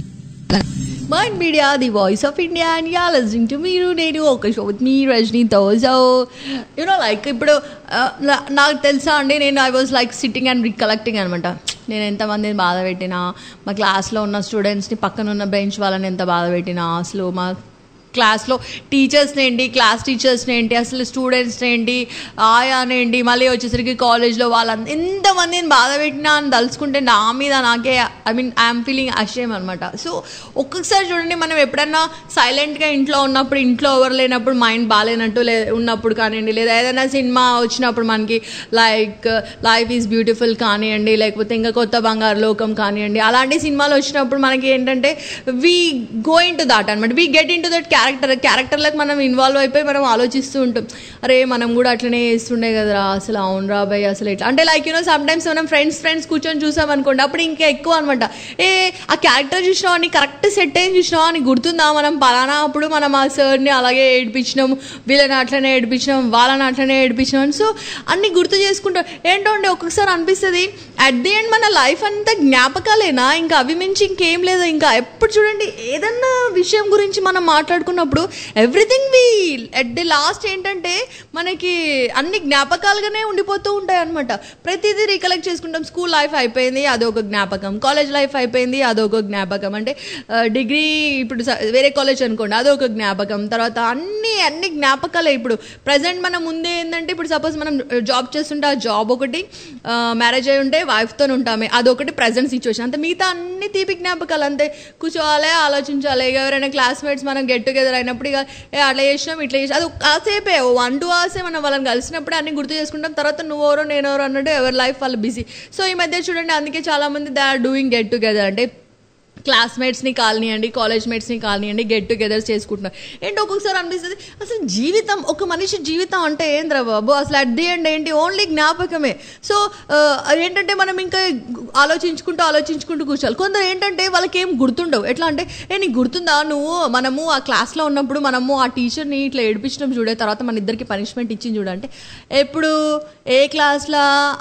mind media the voice of India and you're listening to మీరు నేను ఒక show with మీ రజనీతో so you know like ఇప్పుడు ఆ, నా- నాకు తెలుసా అండి నేను I was like sitting and recollecting అనమాట నేను ఎంతమందిని బాధ పెట్టినా మా క్లాస్లో ఉన్న స్టూడెంట్స్ని పక్కన ఉన్న బెంచ్ వాళ్ళని ఎంత బాధ పెట్టినా అసలు మా క్లాస్లో టీచర్స్ని ఏంటి క్లాస్ టీచర్స్ని ఏంటి అసలు స్టూడెంట్స్ని ఏంటి ఆయానేంటి మళ్ళీ వచ్చేసరికి కాలేజ్లో వాళ్ళంత ఎంతమందిని బాధ పెట్టినా అని తలుచుకుంటే నా మీద నాకే I mean I'm feeling ashamed అనమాట సో ఒక్కొక్కసారి చూడండి మనం ఎప్పుడన్నా సైలెంట్గా ఇంట్లో ఉన్నప్పుడు ఇంట్లో ఎవరు లేనప్పుడు మైండ్ బాగాలేనట్టు లే ఉన్నప్పుడు కానివ్వండి లేదా ఏదైనా సినిమా వచ్చినప్పుడు మనకి లైక్ లైఫ్ ఈజ్ బ్యూటిఫుల్ కానివ్వండి లేకపోతే ఇంకా కొత్త బంగారు లోకం కానివ్వండి అలాంటి సినిమాలు వచ్చినప్పుడు మనకి ఏంటంటే we go into that అనమాట we get into that character క్యారెక్టర్లకు మనం ఇన్వాల్వ్ అయిపోయి మనం ఆలోచిస్తూ ఉంటాం అరే మనం కూడా అట్లనే చేస్తుండే కదరా అసలు అవును రా భయ్ అసలు ఎట్లా అంటే లైక్ యూనో సమ్ టైమ్స్ మనం ఫ్రెండ్స్ ఫ్రెండ్స్ కూర్చొని చూసాం అనుకోండి అప్పుడు ఇంకా ఎక్కువ అనమాట ఏ ఆ క్యారెక్టర్ చూసినావా అని కరెక్ట్ సెట్ అయ్యి చూసినావా అని గుర్తుందా మనం పలానా అప్పుడు మనం ఆ సార్ని అలాగే ఏడిపించినాము వీళ్ళని అట్లనే ఏడిపించినాం వాళ్ళని అట్లనే ఏడిపించినాం సో అన్ని గుర్తు చేసుకుంటాం ఏంటో అండి ఒక్కొక్కసారి అనిపిస్తుంది అట్ ది ఎండ్ మన లైఫ్ అంతా జ్ఞాపకాలేనా ఇంకా అవి మించి ఇంకేం లేదు ఇంకా ఎప్పుడు చూడండి ఏదన్నా విషయం గురించి మనం మాట్లాడుకున్నప్పుడు everything we at the last ఏంటంటే మనకి అన్ని జ్ఞాపకాలుగానే ఉండిపోతూ ఉంటాయి అనమాట ప్రతిదీ రికలెక్ట్ చేసుకుంటాం స్కూల్ లైఫ్ అయిపోయింది అదొక జ్ఞాపకం కాలేజ్ లైఫ్ అయిపోయింది అదొక జ్ఞాపకం అంటే డిగ్రీ ఇప్పుడు స- వేరే కాలేజ్ అనుకోండి అదొక జ్ఞాపకం తర్వాత అన్ని అన్ని జ్ఞాపకాలే ఇప్పుడు ప్రజెంట్ మన ముందే ఏంటంటే ఇప్పుడు సపోజ్ మనం జాబ్ చేస్తుంటే ఆ జాబ్ ఒకటి మ్యారేజ్ అయి ఉంటే వైఫ్తో ఉంటామే అదొకటి ప్రజెంట్ సిచ్యువేషన్ అంతే మిగతా అన్ని తీపి జ్ఞాపకాలు అంతే కూర్చోవాలి ఆలోచించాలి ఇక ఎవరైనా క్లాస్మేట్స్ మనం గెట్ టుగెదర్ అయినప్పుడు ఇక ఏ అట్లా చేసినాం ఇట్లా చేసినాం అది కాసేపే వన్ టూ అవర్సే మనం వాళ్ళని కలిసినప్పుడే అన్ని గుర్తు చేసుకుంటాం తర్వాత నువ్వెవరో నేనెవరో అన్నట్టు ఎవరి లైఫ్ వాళ్ళు బిజీ సో ఈ మధ్య చూడండి అందుకే చాలా మంది they are doing get together అంటే క్లాస్మేట్స్ని కాలనీయండి కాలేజ్ మేట్స్ని కాలనీయండి గెట్ టుగెదర్స్ చేసుకుంటున్నారు ఏంటి ఒక్కొక్కసారి అనిపిస్తుంది అసలు జీవితం ఒక మనిషి జీవితం అంటే ఏంద్రా బాబు అసలు అట్ ది ఎండ్ ఏంటి ఓన్లీ జ్ఞాపకమే సో ఏంటంటే మనం ఇంకా ఆలోచించుకుంటూ ఆలోచించుకుంటూ కూర్చోాలి కొందరు ఏంటంటే వాళ్ళకి ఏం గుర్తుండవు ఎట్లా అంటే ఏ నీకు గుర్తుందా నువ్వు మనము ఆ క్లాస్లో ఉన్నప్పుడు మనము ఆ టీచర్ని ఇట్లా ఏడిపించడం చూడే తర్వాత మన ఇద్దరికి పనిష్మెంట్ ఇచ్చింది చూడంటే ఎప్పుడు ఏ క్లాస్లో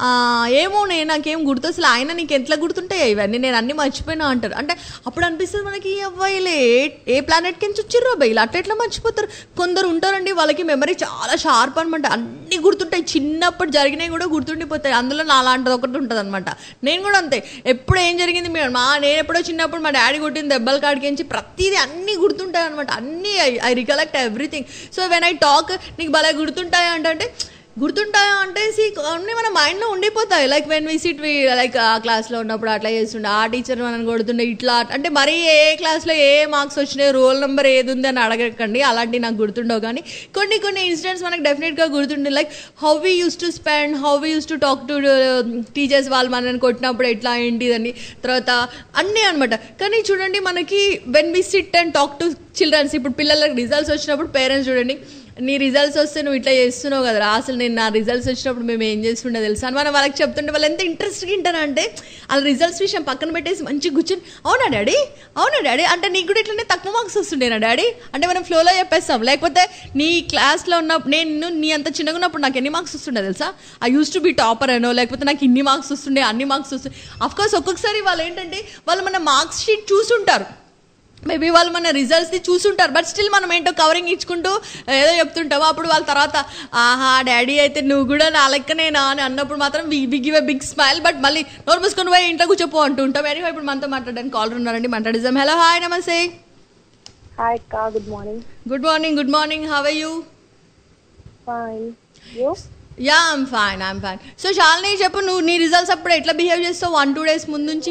ఏమో నేను నాకేం గుర్తు అసలు ఆయన నీకు ఎట్లా గుర్తుంటాయి ఇవన్నీ నేను అన్ని మర్చిపోయినా అంటారు అంటే అప్పుడు అనిపిస్తుంది మనకి ఈ అబ్బాయిలే ఏ- ఏ ప్లానెట్ కింద వచ్చిర్రు అబ్బాయిలు అట్లా ఎట్లా మర్చిపోతారు కొందరు ఉంటారండి వాళ్ళకి మెమరీ చాలా షార్ప్ అనమాట అన్ని గుర్తుంటాయి చిన్నప్పుడు జరిగినవి కూడా గుర్తుండిపోతాయి అందులో నా లాంటిది ఒకటి ఉంటుంది అనమాట నేను కూడా అంతే ఎప్పుడు ఏం జరిగింది మీ మా నేను ఎప్పుడో చిన్నప్పుడు మా డాడీ కొట్టిన దెబ్బల కాడికించి ప్రతిదీ అన్నీ గుర్తుంటాయి అనమాట అన్నీ I recollect everything so when I talk నీకు భలే గుర్తుంటాయి అంటే గుర్తుంటాయా అంటే సి అన్నీ మన మైండ్లో ఉండిపోతాయి like when we sit like ఆ క్లాస్లో ఉన్నప్పుడు అట్లా చేస్తుండే ఆ టీచర్ మనం కొడుతుండే ఇట్లా అంటే మరీ ఏ క్లాస్లో ఏ మార్క్స్ వచ్చినాయి రోల్ నెంబర్ ఏది ఉంది అని అడగకండి అలాంటివి నాకు గుర్తుండవు కానీ కొన్ని కొన్ని ఇన్సిడెంట్స్ మనకు డెఫినెట్గా గుర్తుండే like how we use to spend how we use to talk to teachers వాళ్ళు మనల్ని కొట్టినప్పుడు ఎట్లా ఏంటిదని తర్వాత అన్నీ అనమాట కానీ చూడండి మనకి when we sit and talk to childrens ఇప్పుడు పిల్లలకు రిజల్ట్స్ వచ్చినప్పుడు పేరెంట్స్ చూడండి నీ రిజల్ట్స్ వస్తే నువ్వు ఇట్లా చేస్తున్నావు కదరా అసలు నేను నా రిజల్ట్స్ వచ్చినప్పుడు మేము ఏం చేస్తుండే తెలుసా అని మనం వాళ్ళకి చెప్తుంటే వాళ్ళు ఎంత ఇంట్రెస్ట్గా వింటారంటే వాళ్ళ రిజల్ట్స్ విషయం పక్కన పెట్టేసి మంచిగా కూర్చొని అవునా డాడీ అవునా డాడీ అంటే నీకు కూడా ఇట్లనే తక్కువ మార్క్స్ వస్తుండేనా డాడీ అంటే మనం ఫ్లోలో చెప్పేస్తాం లేకపోతే నీ క్లాస్లో ఉన్న నేను నీ అంత చిన్నగా ఉన్నప్పుడు నాకు ఎన్ని మార్క్స్ వస్తుండే తెలుసా I use to be topper అనో లేకపోతే నాకు ఇన్ని మార్క్స్ వస్తుండే అన్ని మార్క్స్ వస్తుండే అఫ్కోర్స్ ఒక్కొక్కసారి వాళ్ళు ఏంటంటే వాళ్ళు మన మార్క్స్ షీట్ చూసుంటారు మేబీ వాళ్ళు మన రిజల్ట్స్ని చూసుంటారు బట్ స్టిల్ మనం ఏంటో కవరింగ్ ఇచ్చుకుంటూ ఏదో చెప్తుంటాము అప్పుడు వాళ్ళ తర్వాత ఆహా డాడీ అయితే నువ్వు కూడా నా లెక్కనేనా అని అన్నప్పుడు మాత్రం we give a big smile but మళ్ళీ నోరు మూసుకొని పోయి ఇంట్లో కూర్చోపో అంటూ ఉంటాం ఎనీ ఇప్పుడు మనతో మాట్లాడడానికి కాల్ ఉన్నారండి మాట్లాడిజాం హలో హాయ్ నమస్తే హాయ్ అక్క good morning good morning good morning how you fine you yeah I'm fine I'm fine so Shalini చెప్పు నువ్వు నీ రిజల్ట్స్ అప్పుడు ఎట్లా బిహేవ్ చేస్తావు వన్ టూ డేస్ ముందు నుంచి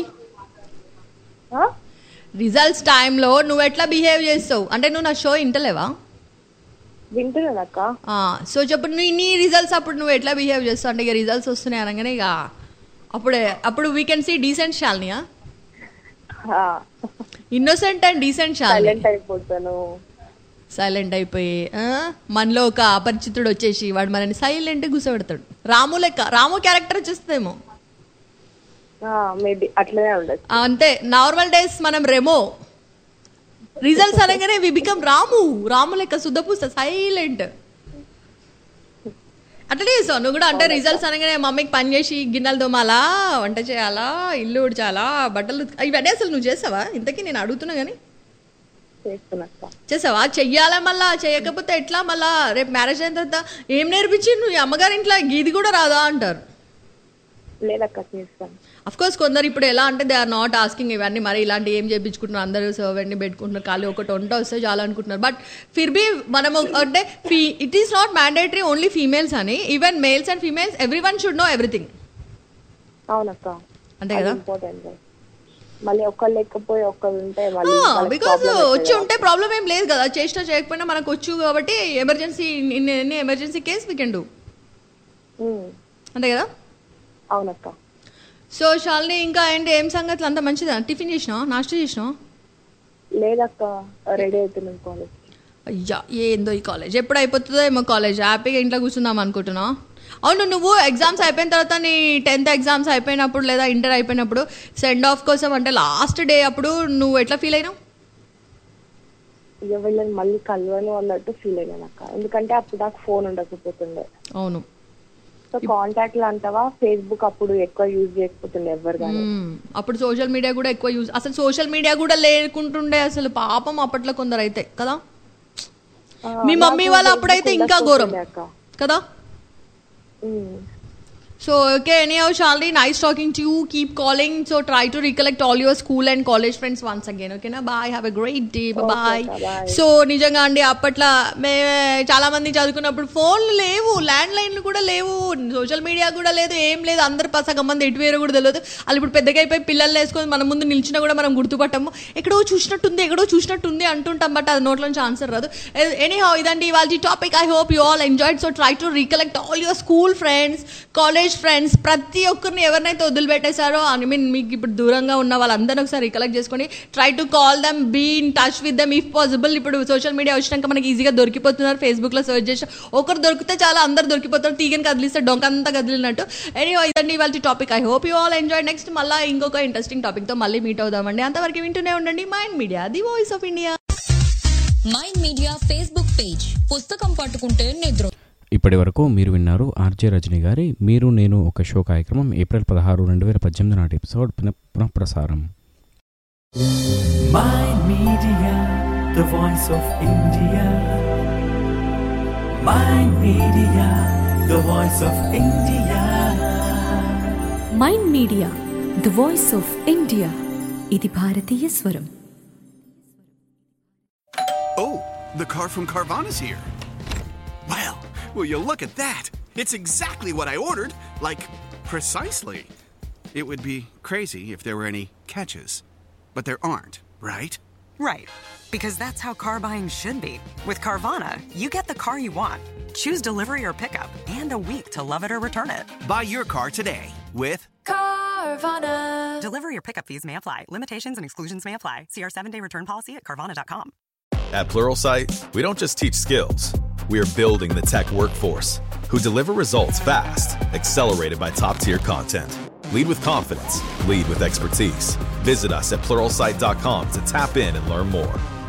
రిజల్ట్స్ టైంలో నువ్వు ఎట్లా బిహేవ్ చేస్తావు అంటే నువ్వు నా షో ఇంటలేవా వింటున్నాను అక్క సో చెప్పు నీ నీ రిజల్ట్స్ అప్పుడు నువ్వు ఎట్లా బిహేవ్ చేస్తావు అంటే ఇక రిజల్ట్స్ వస్తున్నాయి అనగానే ఇక అప్పుడే అప్పుడు వీ కెన్ సీ డీసెంట్ శాలినియా innocent and decent Shalini silent అయిపోతాను సైలెంట్ అయిపోయి ఆ, మనలో ఒక అపరిచితుడు వచ్చేసి వాడు మనని సైలెంట్ కూర్చోబెడతాడు రాము లెక్క రాము క్యారెక్టర్ వచ్చేస్తుందేమో మేబీ అట్లనే ఉండదు అంతే నార్మల్ డేస్ మనం రెమో రిజల్ట్స్ అనగానే వి బికమ్ రాము రాము లెక్క శుద్ధపూస సైలెంట్ అట్లనే చేస్తావు నువ్వు కూడా అంటే రిజల్ట్స్ అనగానే మమ్మీకి పని చేసి గిన్నెలు తోమాలా వంట చేయాలా ఇల్లు ఉడ్చాలా బట్టలు ఉతక- ఇవన్నీ అసలు నువ్వు చేసావా ఇంతకీ నేను అడుగుతున్నా కానీ చేస్తున్నా అక్క చేసావా చెయ్యాలా మళ్ళా చేయకపోతే ఎట్లా మళ్ళా రేపు మ్యారేజ్ అయిన తర్వాత ఏం నేర్పించి నువ్వు ఈ అమ్మగారి ఇంట్లో ఇది కూడా రాదా అంటారు లేదక్క చేస్తాను అఫ్ కోర్స్ కొందరు ఇప్పుడు ఎలా అంటే దే ఆర్ నాట్ ఆస్కింగ్ ఇవన్నీ మరి ఇలాంటి ఏం చేయించుకుంటున్నారు అందరూ సర్వెంట్ని పెట్టుకుంటున్నారు ఖాళీ ఒకటి వంట వస్తే చాలా అనుకుంటున్నారు బట్ ఫిర్ బి మనము అంటే ఫీ it is not mandatory only females అని even males and females every one should know everything అవునక్క అంతే కదా ఇంపార్టెంట్ మళ్ళీ ఒక్కరు లేకపోయి ఒక్కరు ఉంటే మళ్ళీ వాళ్ళకి బికాస్ problem అవుతుంది వచ్చి ఉంటే ప్రాబ్లం ఏం లేదు కదా చేసినా చేయకపోయినా మనకు వచ్చు కాబట్టి emergency in any emergency case we can do um, అంతే కదా అవునక్క సో షాల్ని ఇంకా ఏంటి ఏం సంగతులు అంత మంచిదా టిఫిన్ చేసినావా నాస్టా చేసినావా లేదక్క రెడీ అవుతున్నాం కాలేజ్ అయ్యా ఏందో ఈ కాలేజ్ ఎప్పుడు అయిపోతుందో ఏమో కాలేజ్ హ్యాపీగా ఇంట్లో కూర్చుందాం అనుకుంటున్నా అవును నువ్వు ఎగ్జామ్స్ అయిపోయిన తర్వాత నీ టెన్త్ ఎగ్జామ్స్ అయిపోయినప్పుడు లేదా ఇంటర్ అయిపోయినప్పుడు సెండ్ ఆఫ్ కోసం అంటే లాస్ట్ డే అప్పుడు నువ్వు ఎట్లా ఫీల్ అయినావు ఇక వీళ్ళని మళ్ళీ కలవను అన్నట్టు ఫీల్ అయ్యాను అక్క ఎందుకంటే అప్పుడు నాకు ఫోన్ ఉండకపోతుండే అవును సో కాంటాక్ట్ లో అంటావా ఫేస్బుక్ అప్పుడు ఎక్కువ యూజ్ చేయకపోతుండే ఎవరు కానీ మ్మ్. అప్పుడు సోషల్ మీడియా కూడా ఎక్కువ యూజ్ అసలు సోషల్ మీడియా కూడా లేకుంటుండే అసలు పాపం అప్పట్లో కొందరు అయితే కదా మీ మమ్మీ వాళ్ళు అప్పుడైతే ఇంకా ఘోరం కదా so okay anyhow Shalini nice talking to you keep calling so try to recollect all your school and college friends once again ఓకేనా bye have a great day bye so నిజంగా అండి అప్పట్లో మే చాలా మంది చదువుకున్నప్పుడు ఫోన్లు లేవు ల్యాండ్ లైన్లు కూడా లేవు సోషల్ మీడియా కూడా లేదు ఏం లేదు అందరు ప- సగం మంది ఎటు వేరు కూడా తెలియదు వాళ్ళు ఇప్పుడు పెద్దగా అయిపోయి పిల్లల్ని వేసుకొని మన ముందు నిల్చినా కూడా మనం గుర్తుపట్టము ఎక్కడో చూసినట్టుంది ఎక్కడో చూసినట్టుంది అంటుంటాం బట్ అది నోట్లోంచి ఆన్సర్ రాదు ఎనీ హౌ ఇదండి వాళ్ళ topic I hope you all enjoyed so try to recollect all your school friends college friends ప్రతి ఒక్కరిని ఎవరినైతే వదిలిపెట్టేశారో ఐ మీన్ మీకు ఇప్పుడు దూరంగా ఉన్న వాళ్ళందరినీ ఒకసారి రికలెక్ట్ చేసుకొని try to call them be in touch with them if possible ఇప్పుడు సోషల్ మీడియా వచ్చినాక మనకి ఈజీగా దొరికిపోతున్నారు ఫేస్బుక్లో సెర్చ్ చేసి ఒకరు దొరికితే చాలా అందరు దొరికిపోతారు తీగని కదిలిస్తే డొంకంతా కదిలినట్టు ఎనీ ఇదండి వాళ్ళ topic I hope you all enjoy next మళ్ళీ ఇంకొక ఇంట్రెస్టింగ్ టాపిక్తో మళ్ళీ మీట్ అవుదామండి అంతవరకు వింటూనే ఉండండి Mind media the voice of India Mind Media Facebook page పుస్తకం పట్టుకుంటే నిద్ర ఇప్పటి వరకు మీరు విన్నారు ఆర్జే రజని గారి మీరు నేను ఒక షో కార్యక్రమం ఏప్రిల్ పదహారు రెండు వేల పద్దెనిమిది నాటి ఎపిసోడ్ పునః పునఃప్రసారం Mind Media, the voice of India. Mind Media, the voice of India. Mind media the voice of India ఇది భారతీయ స్వరం Oh, the car from Carvana's here. Well, will you look at that? It's exactly what I ordered. Like, precisely. It would be crazy if there were any catches. But there aren't, right? Right. Because that's how car buying should be. With Carvana, you get the car you want. Choose delivery or pickup and a week to love it or return it. Buy your car today with Carvana. Delivery or pickup fees may apply. Limitations and exclusions may apply. See our seven day return policy at Carvana.com. At Pluralsight, we don't just teach skills, we are building the tech workforce who deliver results fast, accelerated by top tier content. Lead with confidence, lead with expertise. Visit us at pluralsight.com to tap in and learn more.